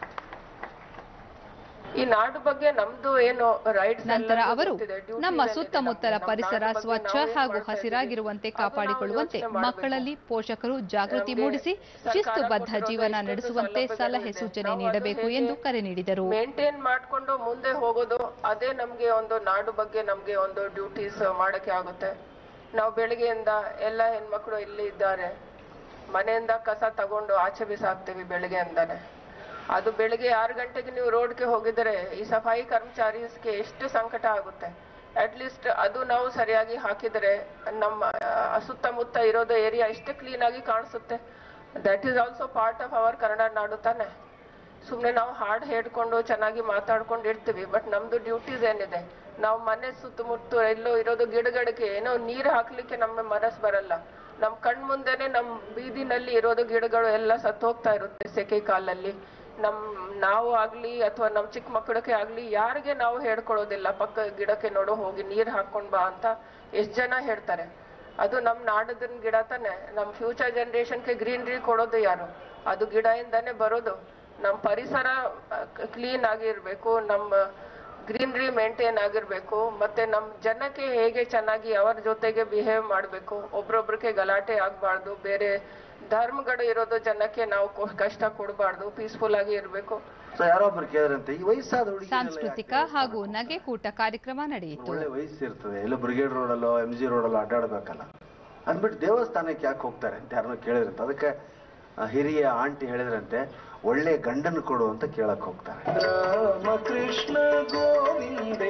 ಈ ನಾಡು ಬಗ್ಗೆ ನಮ್ದು ಏನು ರೈಟ್ಸ್ ನಂತರ ಅವರು ನಮ್ಮ ಸುತ್ತಮುತ್ತಲ ಪರಿಸರ ಸ್ವಚ್ಛ ಹಾಗೂ ಹಸಿರಾಗಿರುವಂತೆ ಕಾಪಾಡಿಕೊಳ್ಳುವಂತೆ ಮಕ್ಕಳಲ್ಲಿ ಪೋಷಕರು ಜಾಗೃತಿ ಮೂಡಿಸಿ ಶಿಸ್ತುಬದ್ಧ ಜೀವನ ನಡೆಸುವಂತೆ ಸಲಹೆ ಸೂಚನೆ ನೀಡಬೇಕು ಎಂದು ಕರೆ ನೀಡಿದರು ಮೇಂಟೈನ್ ಮಾಡ್ಕೊಂಡು ಮುಂದೆ ಹೋಗೋದು ಅದೇ ನಮ್ಗೆ ಒಂದು ನಾಡು ಬಗ್ಗೆ ನಮ್ಗೆ ಒಂದು ಡ್ಯೂಟೀಸ್ ಮಾಡಕ್ಕೆ ಆಗುತ್ತೆ ನಾವು ಬೆಳಿಗ್ಗೆಯಿಂದ ಎಲ್ಲ ಹೆಣ್ಮಕ್ಳು ಇಲ್ಲಿ ಇದ್ದಾರೆ ಮನೆಯಿಂದ ಕಸ ತಗೊಂಡು ಆಚೆ ಬಿಸಾಕ್ತೀವಿ ಬೆಳಿಗ್ಗೆಯಿಂದಾನೆ ಅದು ಬೆಳಿಗ್ಗೆ ಆರು ಗಂಟೆಗೆ ನೀವು ರೋಡ್ಗೆ ಹೋಗಿದ್ರೆ ಈ ಸಫಾಯಿ ಕರ್ಮಚಾರೀಸ್ಗೆ ಎಷ್ಟು ಸಂಕಟ ಆಗುತ್ತೆ ಅಟ್ಲೀಸ್ಟ್ ಅದು ನಾವು ಸರಿಯಾಗಿ ಹಾಕಿದರೆ ನಮ್ಮ ಆ, ಸುತ್ತಮುತ್ತ ಇರೋದು ಏರಿಯಾ ಎಷ್ಟು ಕ್ಲೀನ್ ಆಗಿ ಕಾಣಿಸುತ್ತೆ that is also part of our Kannada ನಾಡು ತಾನೆ ಸುಮ್ಮನೆ ನಾವು ಹಾಡು ಹೇಳ್ಕೊಂಡು ಚೆನ್ನಾಗಿ ಮಾತಾಡ್ಕೊಂಡು ಇರ್ತೀವಿ ಬಟ್ ನಮ್ದು ಡ್ಯೂಟೀಸ್ ಏನಿದೆ ನಾವು ಮನೆ ಸುತ್ತಮುತ್ತ ಎಲ್ಲೋ ಇರೋದು ಗಿಡಗಳಿಗೆ ಏನೋ ನೀರು ಹಾಕ್ಲಿಕ್ಕೆ ನಮ್ಮ ಮನಸ್ಸು ಬರಲ್ಲ ನಮ್ ಕಣ್ ಮುಂದೆನೆ ನಮ್ ಬೀದಿನಲ್ಲಿ ಇರೋದು ಗಿಡಗಳು ಎಲ್ಲ ಸತ್ತು ಹೋಗ್ತಾ ಇರುತ್ತೆ ಸೆಕೆ ಕಾಲಲ್ಲಿ ನಮ್ ನಾವು ಆಗ್ಲಿ ಅಥವಾ ನಮ್ ಚಿಕ್ಕ ಮಕ್ಕಳಕ್ಕೆ ಆಗ್ಲಿ ಯಾರಿಗೆ ನಾವು ಹೇಳ್ಕೊಡೋದಿಲ್ಲ ಪಕ್ಕ ಗಿಡಕ್ಕೆ ನೋಡು ಹೋಗಿ ನೀರ್ ಹಾಕೊಂಡ್ ಬಾ ಅಂತ ಎಷ್ಟ್ ಜನ ಹೇಳ್ತಾರೆ ಅದು ನಮ್ ನಾಡದನ್ ಗಿಡ ತಾನೆ ನಮ್ ಫ್ಯೂಚರ್ ಜನರೇಷನ್ಗೆ ಗ್ರೀನರಿ ಕೊಡೋದು ಯಾರು ಅದು ಗಿಡದಿಂದಾನೇ ಬರೋದು ನಮ್ ಪರಿಸರ ಕ್ಲೀನ್ ಆಗಿರ್ಬೇಕು ನಮ್ಮ ಗ್ರೀನರಿ ಮೇಂಟೈನ್ ಆಗಿರ್ಬೇಕು ಮತ್ತೆ ನಮ್ ಜನಕ್ಕೆ ಹೇಗೆ ಚೆನ್ನಾಗಿ ಅವರ ಜೊತೆಗೆ ಬಿಹೇವ್ ಮಾಡ್ಬೇಕು ಒಬ್ರೊಬ್ರಿಗೆ ಗಲಾಟೆ ಆಗ್ಬಾರ್ದು ಬೇರೆ ಧರ್ಮಗಳು ಇರೋದು ಜನಕ್ಕೆ ನಾವು ಕೊ- ಕಷ್ಟ ಕೊಡಬಾರ್ದು ಪೀಸ್ಫುಲ್ ಆಗಿ ಇರಬೇಕು ಸೊ ಯಾರೋ ಒಬ್ರು ಕೇಳಿದ್ರಂತೆ ಈ ವಯಸ್ಸಾದ ಹುಡುಗಿ ಸಾಂಸ್ಕೃತಿಕ ಹಾಗೂ ನಗೆಕೂಟ ಕಾರ್ಯಕ್ರಮ ನಡೆಯಿತು ಒಳ್ಳೆ ವಯಸ್ಸು ಇರ್ತದೆ ಎಲ್ಲೋ ಬ್ರಿಗೇಡ್ ರೋಡಲ್ಲೋ ಎಂ ಜಿ ರೋಡಲ್ಲೋ ಅಡ್ಡಾಡ್ಬೇಕಲ್ಲ ಅಂದ್ಬಿಟ್ಟು ದೇವಸ್ಥಾನಕ್ಕೆ ಯಾಕೆ ಹೋಗ್ತಾರೆ ಅಂತ ಯಾರನ್ನೋ ಕೇಳಿದ್ರಂತೆ ಅದಕ್ಕೆ ಆ ಹಿರಿಯ ಆಂಟಿ ಹೇಳಿದ್ರಂತೆ ಒಳ್ಳೆ ಗಂಡನ ಕೊಡು ಅಂತ ಕೇಳಕ್ ಹೋಗ್ತಾರೆ ಕೃಷ್ಣ ಗೋವಿಂದೇ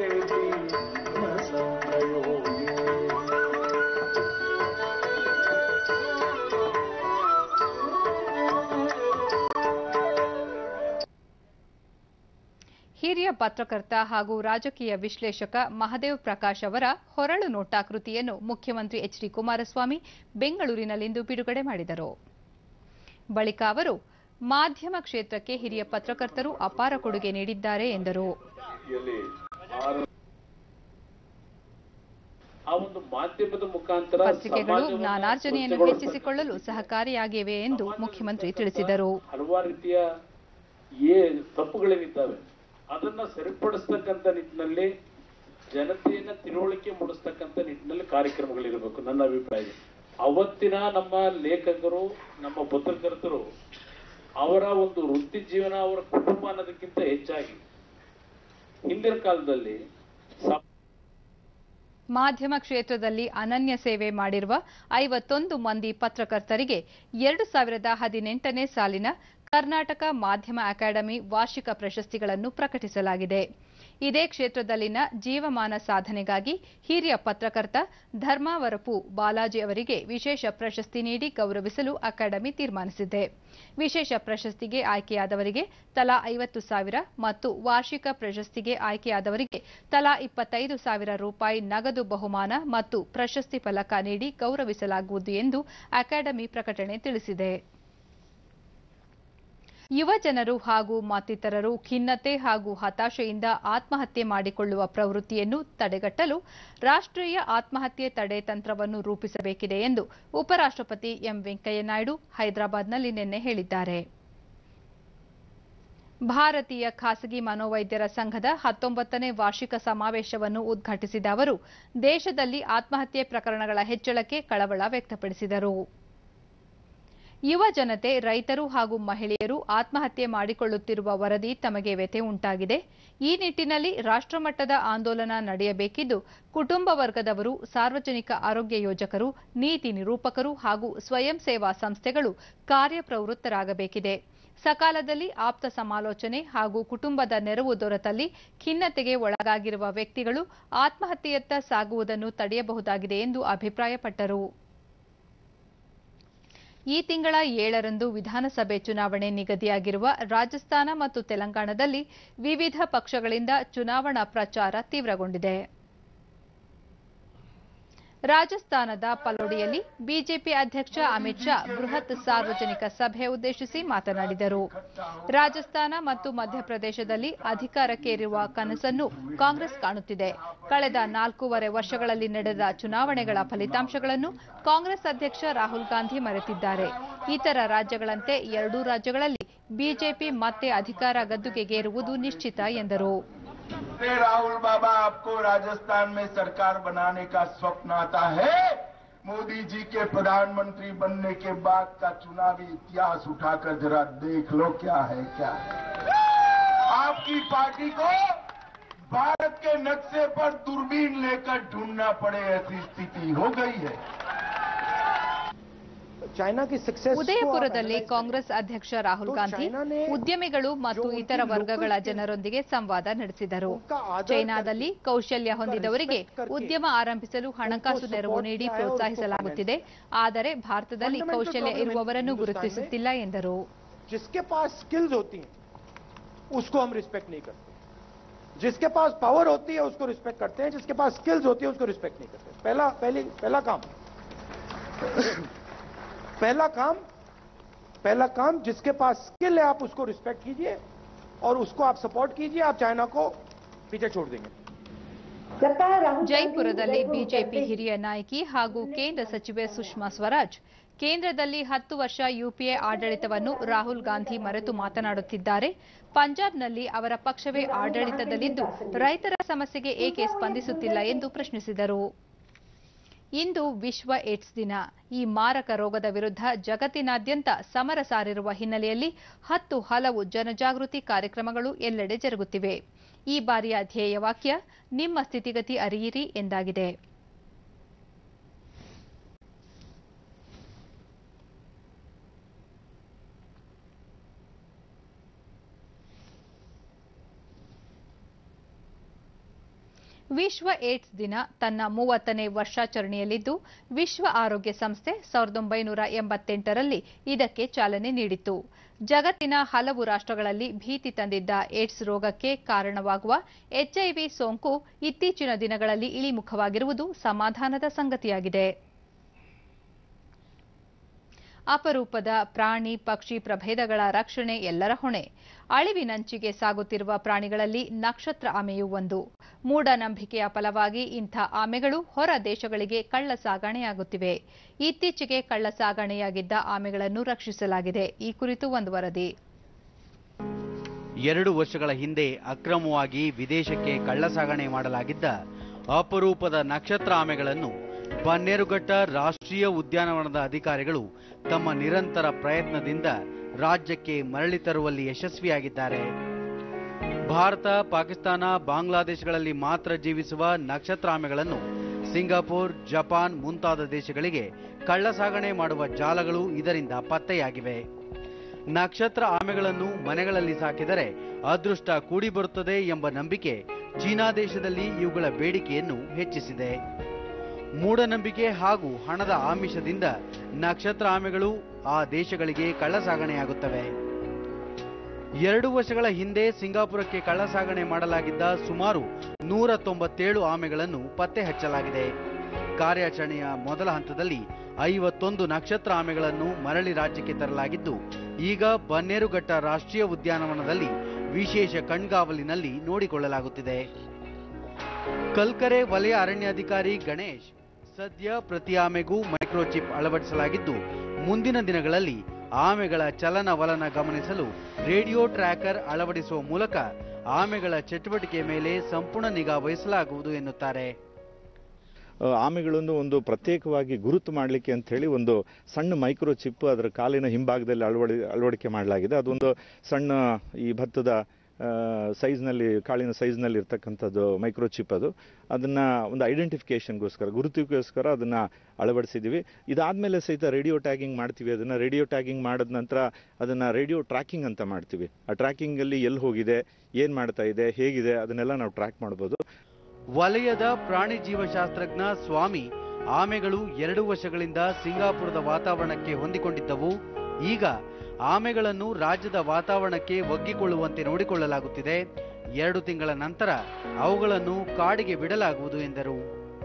ಹಿರಿಯ ಪತ್ರಕರ್ತ ಹಾಗೂ ರಾಜಕೀಯ ವಿಶ್ಲೇಷಕ ಮಹದೇವ್ ಪ್ರಕಾಶ್ ಅವರ ಹೊರಳು ನೋಟ ಕೃತಿಯನ್ನು ಮುಖ್ಯಮಂತ್ರಿ ಎಚ್ ಡಿ ಕುಮಾರಸ್ವಾಮಿ ಬೆಂಗಳೂರಿನಲ್ಲಿಂದು ಬಿಡುಗಡೆ ಮಾಡಿದರು ಬಳಿಕ ಅವರು ಮಾಧ್ಯಮ ಕ್ಷೇತ್ರಕ್ಕೆ ಹಿರಿಯ ಪತ್ರಕರ್ತರು ಅಪಾರ ಕೊಡುಗೆ ನೀಡಿದ್ದಾರೆ ಎಂದರು ಆ ಒಂದು ಮಾಧ್ಯಮದ ಮುಖಾಂತರ ಪತ್ರಿಕೆಗಳು ಸಮಾಜವನ್ನ ಜ್ಞಾನಾರ್ಜನೆಯನ್ನು ಸ್ವಚ್ಛಗೊಳಿಸ್ತಕ್ಕಂಥ ಹೆಚ್ಚಿಸಿಕೊಳ್ಳಲು ಸಹಕಾರಿಯಾಗಿವೆ ಎಂದು ಮುಖ್ಯಮಂತ್ರಿ ತಿಳಿಸಿದರು ಹಲವಾರು ರೀತಿಯ ಏ ತಪ್ಪುಗಳೇನಿದ್ದಾವೆ ಅದನ್ನ ಸರಿಪಡಿಸ್ತಕ್ಕಂಥ ನಿಟ್ಟಿನಲ್ಲಿ ಜನತೆಯನ್ನ ತಿಳುವಳಿಕೆ ಮೂಡಿಸ್ತಕ್ಕಂಥ ನಿಟ್ಟಿನಲ್ಲಿ ಕಾರ್ಯಕ್ರಮಗಳಿರಬೇಕು ನನ್ನ ಅಭಿಪ್ರಾಯ ಅವತ್ತಿನ ನಮ್ಮ ಲೇಖಕರು ನಮ್ಮ ಪತ್ರಕರ್ತರು ಅವರ ಒಂದು ವೃತ್ತಿ ಜೀವನ ಅವರ ಕುಟುಂಬ ಅನ್ನೋದಕ್ಕಿಂತ ಹೆಚ್ಚಾಗಿ ಹಿಂದಿನ ಕಾಲದಲ್ಲಿ ಸ- ಮಾಧ್ಯಮ ಕ್ಷೇತ್ರದಲ್ಲಿ ಅನನ್ಯ ಸೇವೆ ಮಾಡಿರುವ ಐವತ್ತೊಂದು ಮಂದಿ ಪತ್ರಕರ್ತರಿಗೆ ಎರಡು ಸಾವಿರದ ಹದಿನೆಂಟನೇ ಸಾಲಿನ ಕರ್ನಾಟಕ ಮಾಧ್ಯಮ ಅಕಾಡೆಮಿ ವಾರ್ಷಿಕ ಪ್ರಶಸ್ತಿಗಳನ್ನು ಪ್ರಕಟಿಸಲಾಗಿದೆ ಇದೇ ಕ್ಷೇತ್ರದಲ್ಲಿನ ಜೀವಮಾನ ಸಾಧನೆಗಾಗಿ ಹಿರಿಯ ಪತ್ರಕರ್ತ ಧರ್ಮಾವರಪು ಬಾಲಾಜಿ ಅವರಿಗೆ ವಿಶೇಷ ಪ್ರಶಸ್ತಿ ನೀಡಿ ಗೌರವಿಸಲು ಅಕಾಡೆಮಿ ತೀರ್ಮಾನಿಸಿದೆ ವಿಶೇಷ ಪ್ರಶಸ್ತಿಗೆ ಆಯ್ಕೆಯಾದವರಿಗೆ ತಲಾ ಐವತ್ತು ಸಾವಿರ ಮತ್ತು ವಾರ್ಷಿಕ ಪ್ರಶಸ್ತಿಗೆ ಆಯ್ಕೆಯಾದವರಿಗೆ ತಲಾ ಇಪ್ಪತ್ತೈದು ಸಾವಿರ ರೂಪಾಯಿ ನಗದು ಬಹುಮಾನ ಮತ್ತು ಪ್ರಶಸ್ತಿ ಫಲಕ ನೀಡಿ ಗೌರವಿಸಲಾಗುವುದು ಎಂದು ಅಕಾಡೆಮಿ ಪ್ರಕಟಣೆ ತಿಳಿಸಿದೆ ಯುವ ಜನರು ಹಾಗೂ ಮತ್ತಿತರರು ಖಿನ್ನತೆ ಹಾಗೂ ಹತಾಶೆಯಿಂದ ಆತ್ಮಹತ್ಯೆ ಮಾಡಿಕೊಳ್ಳುವ ಪ್ರವೃತ್ತಿಯನ್ನು ತಡೆಗಟ್ಟಲು ರಾಷ್ಟ್ರೀಯ ಆತ್ಮಹತ್ಯೆ ತಡೆ ತಂತ್ರವನ್ನು ರೂಪಿಸಬೇಕಿದೆ ಎಂದು ಉಪರಾಷ್ಟ್ರಪತಿ ಎಂ ವೆಂಕಯ್ಯನಾಯ್ಡು ಹೈದರಾಬಾದ್ನಲ್ಲಿ ನಿನ್ನೆ ಹೇಳಿದ್ದಾರೆ ಭಾರತೀಯ ಖಾಸಗಿ ಮನೋವೈದ್ಯರ ಸಂಘದ ಹತ್ತೊಂಬತ್ತನೇ ವಾರ್ಷಿಕ ಸಮಾವೇಶವನ್ನು ಉದ್ಘಾಟಿಸಿದ ಅವರು ದೇಶದಲ್ಲಿ ಆತ್ಮಹತ್ಯೆ ಪ್ರಕರಣಗಳ ಹೆಚ್ಚಳಕ್ಕೆ ಕಳವಳ ವ್ಯಕ್ತಪಡಿಸಿದರು ಯುವ ಜನತೆ ರೈತರು ಹಾಗೂ ಮಹಿಳೆಯರು ಆತ್ಮಹತ್ಯೆ ಮಾಡಿಕೊಳ್ಳುತ್ತಿರುವ ವರದಿ ತಮಗೆ ವ್ಯಥೆ ಉಂಟಾಗಿದೆ ಈ ನಿಟ್ಟಿನಲ್ಲಿ ರಾಷ್ಟ್ರಮಟ್ಟದ ಆಂದೋಲನ ನಡೆಯಬೇಕಿದ್ದು ಕುಟುಂಬ ವರ್ಗದವರು ಸಾರ್ವಜನಿಕ ಆರೋಗ್ಯ ಯೋಜಕರು ನೀತಿ ನಿರೂಪಕರು ಹಾಗೂ ಸ್ವಯಂ ಸೇವಾ ಸಂಸ್ಥೆಗಳು ಕಾರ್ಯಪ್ರವೃತ್ತರಾಗಬೇಕಿದೆ ಸಕಾಲದಲ್ಲಿ ಆಪ್ತ ಸಮಾಲೋಚನೆ ಹಾಗೂ ಕುಟುಂಬದ ನೆರವು ದೊರೆತಲ್ಲಿ ಖಿನ್ನತೆಗೆ ಒಳಗಾಗಿರುವ ವ್ಯಕ್ತಿಗಳು ಆತ್ಮಹತ್ಯೆಯತ್ತ ಸಾಗುವುದನ್ನು ತಡೆಯಬಹುದಾಗಿದೆ ಎಂದು ಅಭಿಪ್ರಾಯಪಟ್ಟರು ಈ ತಿಂಗಳ ಏಳರಂದು ವಿಧಾನಸಭೆ ಚುನಾವಣೆ ನಿಗದಿಯಾಗಿರುವ ರಾಜಸ್ಥಾನ ಮತ್ತು ತೆಲಂಗಾಣದಲ್ಲಿ ವಿವಿಧ ಪಕ್ಷಗಳಿಂದ ಚುನಾವಣಾ ಪ್ರಚಾರ ತೀವ್ರಗೊಂಡಿದೆ ರಾಜಸ್ಥಾನದ ಪಲೋಡಿಯಲ್ಲಿ ಬಿಜೆಪಿ ಅಧ್ಯಕ್ಷ ಅಮಿತ್ ಶಾ ಬೃಹತ್ ಸಾರ್ವಜನಿಕ ಸಭೆ ಉದ್ದೇಶಿಸಿ ಮಾತನಾಡಿದರು ರಾಜಸ್ಥಾನ ಮತ್ತು ಮಧ್ಯಪ್ರದೇಶದಲ್ಲಿ ಅಧಿಕಾರಕ್ಕೇರುವ ಕನಸನ್ನು ಕಾಂಗ್ರೆಸ್ ಕಾಣುತ್ತಿದೆ ಕಳೆದ ನಾಲ್ಕೂವರೆ ವರ್ಷಗಳಲ್ಲಿ ನಡೆದ ಚುನಾವಣೆಗಳ ಫಲಿತಾಂಶಗಳನ್ನು ಕಾಂಗ್ರೆಸ್ ಅಧ್ಯಕ್ಷ ರಾಹುಲ್ ಗಾಂಧಿ ಮರೆತಿದ್ದಾರೆ ಇತರ ರಾಜ್ಯಗಳಂತೆ ಎರಡೂ ರಾಜ್ಯಗಳಲ್ಲಿ ಬಿಜೆಪಿ ಮತ್ತೆ ಅಧಿಕಾರ ಗದ್ದುಗೆಗೇರುವುದು ನಿಶ್ಚಿತ ಎಂದರು राहुल बाबा आपको राजस्थान में सरकार बनाने का स्वप्न आता है मोदी जी के प्रधानमंत्री बनने के बाद का चुनावी इतिहास उठाकर जरा देख लो क्या है क्या है आपकी पार्टी को भारत के नक्शे पर दूरबीन लेकर ढूंढना पड़े ऐसी स्थिति हो गई है चाइना की सक्सेस ಉದಯಪುರದಲ್ಲಿ ಕಾಂಗ್ರೆಸ್ ಅಧ್ಯಕ್ಷ ರಾಹುಲ್ ಗಾಂಧಿ ಉದ್ಯಮಿಗಳು ಮತ್ತು ಇತರ ವರ್ಗಗಳ ಜನರೊಂದಿಗೆ ಸಂವಾದ ನಡೆಸಿದರು ಚೈನಾದಲ್ಲಿ ಕೌಶಲ್ಯ ಹೊಂದಿದವರಿಗೆ ಉದ್ಯಮ ಆರಂಭಿಸಲು ಹಣಕಾಸು ನೆರವು ನೀಡಿ ಪ್ರೋತ್ಸಾಹಿಸಲಾಗುತ್ತಿದೆ ಆದರೆ ಭಾರತದಲ್ಲಿ ಕೌಶಲ್ಯ ಇರುವವರನ್ನು ಗುರುತಿಸುತ್ತಿಲ್ಲ ಎಂದರು जिसके पास स्किल्स होती हैं उसको हम रिस्पेक्ट नहीं करते जिसके पास पावर होती है उसको रिस्पेक्ट करते हैं जिसके पास स्किल्स होती है उसको रिस्पेक्ट नहीं करते पहला पहली पहला काम पहला काम पहला काम जिसके पास स्किल है आप उसको रिस्पेक्ट कीजिए और उसको आप सपोर्ट कीजिए आप चाइना को पीछे छोड़ देंगे ಜೈಪುರದಲ್ಲಿ ಬಿಜೆಪಿ ಹಿರಿಯ ನಾಯಕಿ ಹಾಗೂ ಕೇಂದ್ರ ಸಚಿವೆ ಸುಷ್ಮಾ ಸ್ವರಾಜ್ ಕೇಂದ್ರದಲ್ಲಿ ಹತ್ತು ವರ್ಷ ಯುಪಿಎ ಆಡಳಿತವನ್ನು ರಾಹುಲ್ ಗಾಂಧಿ ಮರೆತು ಮಾತನಾಡುತ್ತಿದ್ದಾರೆ ಪಂಜಾಬ್ನಲ್ಲಿ ಅವರ ಪಕ್ಷವೇ ಆಡಳಿತದಲ್ಲಿದ್ದು ರೈತರ ಸಮಸ್ಯೆಗೆ ಏಕೆ ಸ್ಪಂದಿಸುತ್ತಿಲ್ಲ ಎಂದು ಪ್ರಶ್ನಿಸಿದರು ಇಂದು ವಿಶ್ವ ಏಡ್ಸ್ ದಿನ ಈ ಮಾರಕ ರೋಗದ ವಿರುದ್ಧ ಜಗತ್ತಿನಾದ್ಯಂತ ಸಮರ ಸಾರಿರುವ ಹಿನ್ನೆಲೆಯಲ್ಲಿ ಹತ್ತು ಹಲವು ಜನಜಾಗೃತಿ ಕಾರ್ಯಕ್ರಮಗಳು ಎಲ್ಲೆಡೆ ಜರುಗುತ್ತಿವೆ ಈ ಬಾರಿಯ ಧ್ಯೇಯವಾಕ್ಯ ನಿಮ್ಮ ಸ್ಥಿತಿಗತಿ ಅರಿಯಿರಿ ಎಂದಾಗಿದೆ ವಿಶ್ವ ಏಡ್ಸ್ ದಿನ ತನ್ನ ಮೂವತ್ತನೇ ವರ್ಷಾಚರಣೆಯಲ್ಲಿದ್ದು ವಿಶ್ವ ಆರೋಗ್ಯ ಸಂಸ್ಥೆ ಸಾವಿರದ ಒಂಬೈನೂರ ಎಂಬತ್ತೆಂಟರಲ್ಲಿ ಇದಕ್ಕೆ ಚಾಲನೆ ನೀಡಿತ್ತು ಜಗತ್ತಿನ ಹಲವು ರಾಷ್ಟ್ರಗಳಲ್ಲಿ ಭೀತಿ ತಂದಿದ್ದ ಏಡ್ಸ್ ರೋಗಕ್ಕೆ ಕಾರಣವಾಗುವ ಎಚ್ಐವಿ ಸೋಂಕು ಇತ್ತೀಚಿನ ದಿನಗಳಲ್ಲಿ ಇಳಿಮುಖವಾಗಿರುವುದು ಸಮಾಧಾನದ ಸಂಗತಿಯಾಗಿದೆ ಅಪರೂಪದ ಪ್ರಾಣಿ ಪಕ್ಷಿ ಪ್ರಭೇದಗಳ ರಕ್ಷಣೆ ಎಲ್ಲರ ಹೊಣೆ ಅಳಿವಿನಂಚಿಗೆ ಸಾಗುತ್ತಿರುವ ಪ್ರಾಣಿಗಳಲ್ಲಿ ನಕ್ಷತ್ರ ಆಮೆಯೂ ಒಂದು ಮೂಢನಂಬಿಕೆಯ ಫಲವಾಗಿ ಇಂಥ ಆಮೆಗಳು ಹೊರ ದೇಶಗಳಿಗೆ ಕಳ್ಳ ಸಾಗಣೆಯಾಗುತ್ತಿವೆ ಇತ್ತೀಚೆಗೆ ಕಳ್ಳ ಸಾಗಣೆಯಾಗಿದ್ದ ಆಮೆಗಳನ್ನು ರಕ್ಷಿಸಲಾಗಿದೆ ಈ ಕುರಿತು ಒಂದು ವರದಿ ಎರಡು ವರ್ಷಗಳ ಹಿಂದೆ ಅಕ್ರಮವಾಗಿ ವಿದೇಶಕ್ಕೆ ಕಳ್ಳಸಾಗಣೆ ಮಾಡಲಾಗಿದ್ದ ಅಪರೂಪದ ನಕ್ಷತ್ರ ಆಮೆಗಳನ್ನು ಬನ್ನೇರುಘಟ್ಟ ರಾಷ್ಟ್ರೀಯ ಉದ್ಯಾನವನದ ಅಧಿಕಾರಿಗಳು ತಮ್ಮ ನಿರಂತರ ಪ್ರಯತ್ನದಿಂದ ರಾಜ್ಯಕ್ಕೆ ಮರಳಿ ತರುವಲ್ಲಿ ಯಶಸ್ವಿಯಾಗಿದ್ದಾರೆ ಭಾರತ ಪಾಕಿಸ್ತಾನ ಬಾಂಗ್ಲಾದೇಶಗಳಲ್ಲಿ ಮಾತ್ರ ಜೀವಿಸುವ ನಕ್ಷತ್ರ ಆಮೆಗಳನ್ನು ಸಿಂಗಾಪುರ್ ಜಪಾನ್ ಮುಂತಾದ ದೇಶಗಳಿಗೆ ಕಳ್ಳಸಾಗಣೆ ಮಾಡುವ ಜಾಲಗಳು ಇದರಿಂದ ಪತ್ತೆಯಾಗಿವೆ ನಕ್ಷತ್ರ ಆಮೆಗಳನ್ನು ಮನೆಗಳಲ್ಲಿ ಸಾಕಿದರೆ ಅದೃಷ್ಟ ಕೂಡಿ ಬರುತ್ತದೆ ಎಂಬ ನಂಬಿಕೆ ಚೀನಾ ದೇಶದಲ್ಲಿ ಇವುಗಳ ಬೇಡಿಕೆಯನ್ನು ಹೆಚ್ಚಿಸಿದೆ ಮೂಢನಂಬಿಕೆ ಹಾಗೂ ಹಣದ ಆಮಿಷದಿಂದ ನಕ್ಷತ್ರ ಆಮೆಗಳು ಆ ದೇಶಗಳಿಗೆ ಕಳ್ಳಸಾಗಣೆಯಾಗುತ್ತವೆ ಎರಡು ವರ್ಷಗಳ ಹಿಂದೆ ಸಿಂಗಾಪುರಕ್ಕೆ ಕಳ್ಳಸಾಗಣೆ ಮಾಡಲಾಗಿದ್ದ ಸುಮಾರು ನೂರ ತೊಂಬತ್ತೇಳು ಆಮೆಗಳನ್ನು ಪತ್ತೆ ಹಚ್ಚಲಾಗಿದೆ ಕಾರ್ಯಾಚರಣೆಯ ಮೊದಲ ಹಂತದಲ್ಲಿ ಐವತ್ತೊಂದು ನಕ್ಷತ್ರ ಆಮೆಗಳನ್ನು ಮರಳಿ ರಾಜ್ಯಕ್ಕೆ ತರಲಾಗಿದ್ದು ಈಗ ಬನ್ನೇರುಘಟ್ಟ ರಾಷ್ಟ್ರೀಯ ಉದ್ಯಾನವನದಲ್ಲಿ ವಿಶೇಷ ಕಣ್ಗಾವಲಿನಲ್ಲಿ ನೋಡಿಕೊಳ್ಳಲಾಗುತ್ತಿದೆ ಕಲ್ಕರೆ ವಲಯ ಅರಣ್ಯಾಧಿಕಾರಿ ಗಣೇಶ್ ಸದ್ಯ ಪ್ರತಿ ಆಮೆಗೂ ಮೈಕ್ರೋಚಿಪ್ ಅಳವಡಿಸಲಾಗಿದ್ದು ಮುಂದಿನ ದಿನಗಳಲ್ಲಿ ಆಮೆಗಳ ಚಲನವಲನ ಗಮನಿಸಲು ರೇಡಿಯೋ ಟ್ರ್ಯಾಕರ್ ಅಳವಡಿಸುವ ಮೂಲಕ ಆಮೆಗಳ ಚಟುವಟಿಕೆ ಮೇಲೆ ಸಂಪೂರ್ಣ ನಿಗಾ ವಹಿಸಲಾಗುವುದು ಎನ್ನುತ್ತಾರೆ ಆ, ಆಮೆಗಳನ್ನು ಒಂದು ಪ್ರತ್ಯೇಕವಾಗಿ ಗುರುತು ಮಾಡಲಿಕ್ಕೆ ಅಂತ ಹೇಳಿ ಒಂದು ಸಣ್ಣ ಮೈಕ್ರೋ ಚಿಪ್ ಅದರ ಕಾಲಿನ ಹಿಂಭಾಗದಲ್ಲಿ ಅಳವಡಿ ಅಳವಡಿಕೆ ಮಾಡಲಾಗಿದೆ ಅದೊಂದು ಸಣ್ಣ ಈ ಭತ್ತದ ಸೈಜ್ನಲ್ಲಿ ಕಾಳಿನ ಸೈಜ್ನಲ್ಲಿ ಇರ್ತಕ್ಕಂಥದ್ದು ಮೈಕ್ರೋ ಚಿಪ್ ಅದು ಅದನ್ನ ಒಂದು ಐಡೆಂಟಿಫಿಕೇಶನ್ಗೋಸ್ಕರ ಗುರುತಿಗೋಸ್ಕರ ಅದನ್ನ ಅಳವಡಿಸಿದ್ದೀವಿ ಇದಾದ್ಮೇಲೆ ಸಹಿತ ರೇಡಿಯೋ ಟ್ಯಾಗಿಂಗ್ ಮಾಡ್ತೀವಿ ಅದನ್ನ ರೇಡಿಯೋ ಟ್ಯಾಗಿಂಗ್ ಮಾಡಿದ ನಂತರ ಅದನ್ನ ರೇಡಿಯೋ ಟ್ರ್ಯಾಕಿಂಗ್ ಅಂತ ಮಾಡ್ತೀವಿ ಆ ಟ್ರ್ಯಾಕಿಂಗ್ ಅಲ್ಲಿ ಎಲ್ಲಿ ಹೋಗಿದೆ ಏನ್ ಮಾಡ್ತಾ ಇದೆ ಹೇಗಿದೆ ಅದನ್ನೆಲ್ಲ ನಾವು ಟ್ರ್ಯಾಕ್ ಮಾಡ್ಬೋದು ವಲಯದ ಪ್ರಾಣಿ ಜೀವಶಾಸ್ತ್ರಜ್ಞ ಸ್ವಾಮಿ ಆಮೆಗಳು ಎರಡು ವರ್ಷಗಳಿಂದ ಸಿಂಗಾಪುರದ ವಾತಾವರಣಕ್ಕೆ ಹೊಂದಿಕೊಂಡಿದ್ದವು ಈಗ ಆಮೆಗಳನ್ನು ರಾಜ್ಯದ ವಾತಾವರಣಕ್ಕೆ ಒಗ್ಗಿಕೊಳ್ಳುವಂತೆ ನೋಡಿಕೊಳ್ಳಲಾಗುತ್ತಿದೆ ಎರಡು ತಿಂಗಳ ನಂತರ ಅವುಗಳನ್ನು ಕಾಡಿಗೆ ಬಿಡಲಾಗುವುದು ಎಂದರು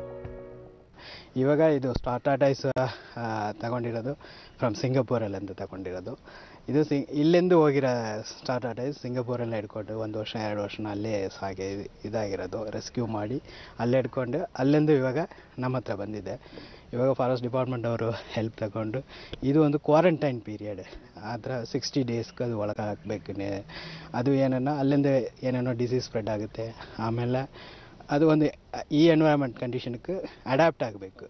ಇವಾಗ ಇದು ಸ್ಟಾರ್ಟಾಟೈಸ್ ತಗೊಂಡಿರೋದು ಫ್ರಮ್ ಸಿಂಗಪೂರಲ್ಲಿ ಅಂತ ತಗೊಂಡಿರೋದು ಇದು ಸಿ ಇಲ್ಲಿಂದ ಹೋಗಿರೋ ಸ್ಟಾರ್ಟಾಟೈಸ್ ಸಿಂಗಪೂರಲ್ಲೇ ಹಿಡ್ಕೊಂಡು ಒಂದು ವರ್ಷ ಎರಡು ವರ್ಷನ ಅಲ್ಲೇ ಸಾಗಿ ಇದಾಗಿರೋದು ರೆಸ್ಕ್ಯೂ ಮಾಡಿ ಅಲ್ಲೇ ಹಿಡ್ಕೊಂಡು ಅಲ್ಲಿಂದ ಇವಾಗ ನಮ್ಮ ಹತ್ರ ಬಂದಿದೆ ಇವಾಗ ಫಾರೆಸ್ಟ್ ಡಿಪಾರ್ಟ್ಮೆಂಟ್ ಅವರು ಹೆಲ್ಪ್ ತಗೊಂಡು ಇದು ಒಂದು ಕ್ವಾರಂಟೈನ್ ಪೀರಿಯಡ್ ಆ ಥರ ಸಿಕ್ಸ್ಟಿ ಡೇಸ್ಗೆ ಅದು ಒಳಗೆ ಹಾಕಬೇಕು ಅದು ಏನನ್ನ ಅಲ್ಲಿಂದ ಏನೇನೋ ಡಿಸೀಸ್ ಸ್ಪ್ರೆಡ್ ಆಗುತ್ತೆ ಆಮೇಲೆ ಅದು ಒಂದು ಈ ಎನ್ವೈರನ್ಮೆಂಟ್ ಕಂಡೀಷನ್ಗೆ ಅಡ್ಯಾಪ್ಟ್ ಆಗಬೇಕು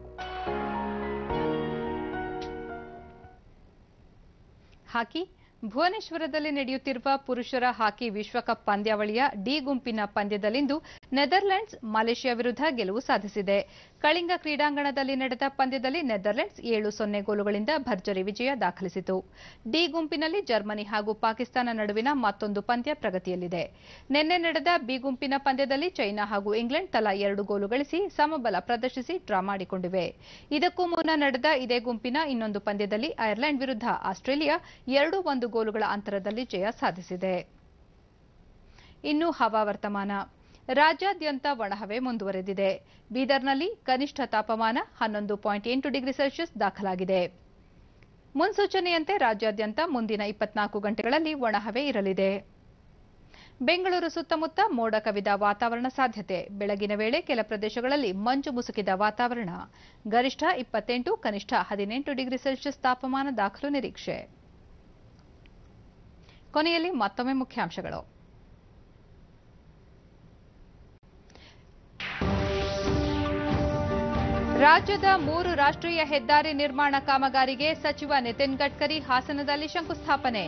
ಹಾಕಿ ಭುವನೇಶ್ವರದಲ್ಲಿ ನಡೆಯುತ್ತಿರುವ ಪುರುಷರ ಹಾಕಿ ವಿಶ್ವಕಪ್ ಪಂದ್ಯಾವಳಿಯ ಡಿ ಗುಂಪಿನ ಪಂದ್ಯದಲ್ಲಿಂದು ನೆದರ್ಲೆಂಡ್ಸ್ ಮಲೇಷ್ಯಾ ವಿರುದ್ಧ ಗೆಲುವು ಸಾಧಿಸಿದೆ ಕಳಿಂಗ ಕ್ರೀಡಾಂಗಣದಲ್ಲಿ ನಡೆದ ಪಂದ್ಯದಲ್ಲಿ ನೆದರ್ಲೆಂಡ್ಸ್ ಏಳು ಸೊನ್ನೆ ಗೋಲುಗಳಿಂದ ಭರ್ಜರಿ ವಿಜಯ ದಾಖಲಿಸಿತು ಡಿ ಗುಂಪಿನಲ್ಲಿ ಜರ್ಮನಿ ಹಾಗೂ ಪಾಕಿಸ್ತಾನ ನಡುವಿನ ಮತ್ತೊಂದು ಪಂದ್ಯ ಪ್ರಗತಿಯಲ್ಲಿದೆ ನಿನ್ನೆ ನಡೆದ ಬಿ ಗುಂಪಿನ ಪಂದ್ಯದಲ್ಲಿ ಚೈನಾ ಹಾಗೂ ಇಂಗ್ಲೆಂಡ್ ತಲಾ ಎರಡು ಗೋಲು ಗಳಿಸಿ ಸಮಬಲ ಪ್ರದರ್ಶಿಸಿ ಡ್ರಾ ಮಾಡಿಕೊಂಡಿವೆ ಇದಕ್ಕೂ ಮುನ್ನ ನಡೆದ ಇದೇ ಗುಂಪಿನ ಇನ್ನೊಂದು ಪಂದ್ಯದಲ್ಲಿ ಐರ್ಲೆಂಡ್ ವಿರುದ್ಧ ಆಸ್ಟ್ರೇಲಿಯಾ ಎರಡು ಒಂದು ಗೋಲುಗಳ ಅಂತರದಲ್ಲಿ ಜಯ ಸಾಧಿಸಿದೆ ಇನ್ನು ಹವಾವರ್ತಮಾನ ರಾಜ್ಯಾದ್ಯಂತ ಒಣಹವೆ ಮುಂದುವರೆದಿದೆ ಬೀದರ್ನಲ್ಲಿ ಕನಿಷ್ಠ ತಾಪಮಾನ ಹನ್ನೊಂದು ಪಾಯಿಂಟ್ ಎಂಟು ಡಿಗ್ರಿ ಸೆಲ್ಸಿಯಸ್ ದಾಖಲಾಗಿದೆ ಮುನ್ಸೂಚನೆಯಂತೆ ರಾಜ್ಯಾದ್ಯಂತ ಮುಂದಿನ ಇಪ್ಪತ್ನಾಲ್ಕು ಗಂಟೆಗಳಲ್ಲಿ ಒಣಹವೆ ಇರಲಿದೆ ಬೆಂಗಳೂರು ಸುತ್ತಮುತ್ತ ಮೋಡ ಕವಿದ ವಾತಾವರಣ ಸಾಧ್ಯತೆ ಬೆಳಗಿನ ವೇಳೆ ಕೆಲ ಪ್ರದೇಶಗಳಲ್ಲಿ ಮಂಜು ಮುಸುಕಿದ ವಾತಾವರಣ ಗರಿಷ್ಠ ಇಪ್ಪತ್ತೆಂಟು ಕನಿಷ್ಠ ಹದಿನೆಂಟು ಡಿಗ್ರಿ ಸೆಲ್ಸಿಯಸ್ ತಾಪಮಾನ ದಾಖಲು ನಿರೀಕ್ಷೆ ಕೊನೆಯಲ್ಲಿ ಮತ್ತೊಮ್ಮೆ ಮುಖ್ಯಾಂಶಗಳು ರಾಜ್ಯದ ಮೂರು ರಾಷ್ಟ್ರೀಯ ಹೆದ್ದಾರಿ ನಿರ್ಮಾಣ ಕಾಮಗಾರಿಗೆ ಸಚಿವ ನಿತಿನ್ ಗಡ್ಕರಿ ಹಾಸನದಲ್ಲಿ ಶಂಕುಸ್ಥಾಪನೆ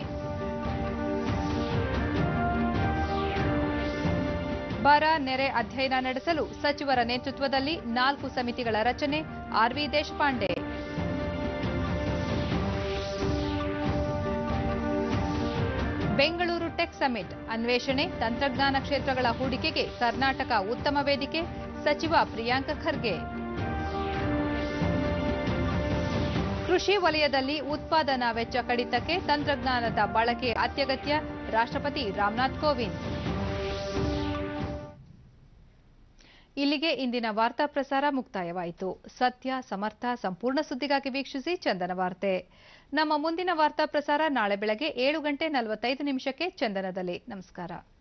ಬರ ನೆರೆ ಅಧ್ಯಯನ ನಡೆಸಲು ಸಚಿವರ ನೇತೃತ್ವದಲ್ಲಿ ನಾಲ್ಕು ಸಮಿತಿಗಳ ರಚನೆ RV Deshpande Bengaluru tech summit ಅನ್ವೇಷಣೆ ತಂತ್ರಜ್ಞಾನ ಕ್ಷೇತ್ರಗಳ ಹೂಡಿಕೆಗೆ ಕರ್ನಾಟಕ ಉತ್ತಮ ವೇದಿಕೆ ಸಚಿವ ಪ್ರಿಯಾಂಕ ಖರ್ಗೆ ಕೃಷಿ ವಲಯದಲ್ಲಿ ಉತ್ಪಾದನಾ ವೆಚ್ಚ ಕಡಿತಕ್ಕೆ ತಂತ್ರಜ್ಞಾನದ ಬಳಕೆ ಅತ್ಯಗತ್ಯ ರಾಷ್ಟ್ರಪತಿ ರಾಮನಾಥ್ ಕೋವಿಂದ್ ಇಲ್ಲಿಗೆ ಇಂದಿನ ವಾರ್ತಾ ಪ್ರಸಾರ ಮುಕ್ತಾಯವಾಯಿತು ಸತ್ಯ ಸಮರ್ಥ ಸಂಪೂರ್ಣ ಸುದ್ದಿಗಾಗಿ ವೀಕ್ಷಿಸಿ ಚಂದನ ವಾರ್ತೆ ನಮ್ಮ ಮುಂದಿನ ವಾರ್ತಾ ಪ್ರಸಾರ ನಾಳೆ ಬೆಳಗ್ಗೆ ಏಳು ಗಂಟೆ ನಲವತ್ತೈದು ನಿಮಿಷಕ್ಕೆ ಚಂದನದಲ್ಲಿ ನಮಸ್ಕಾರ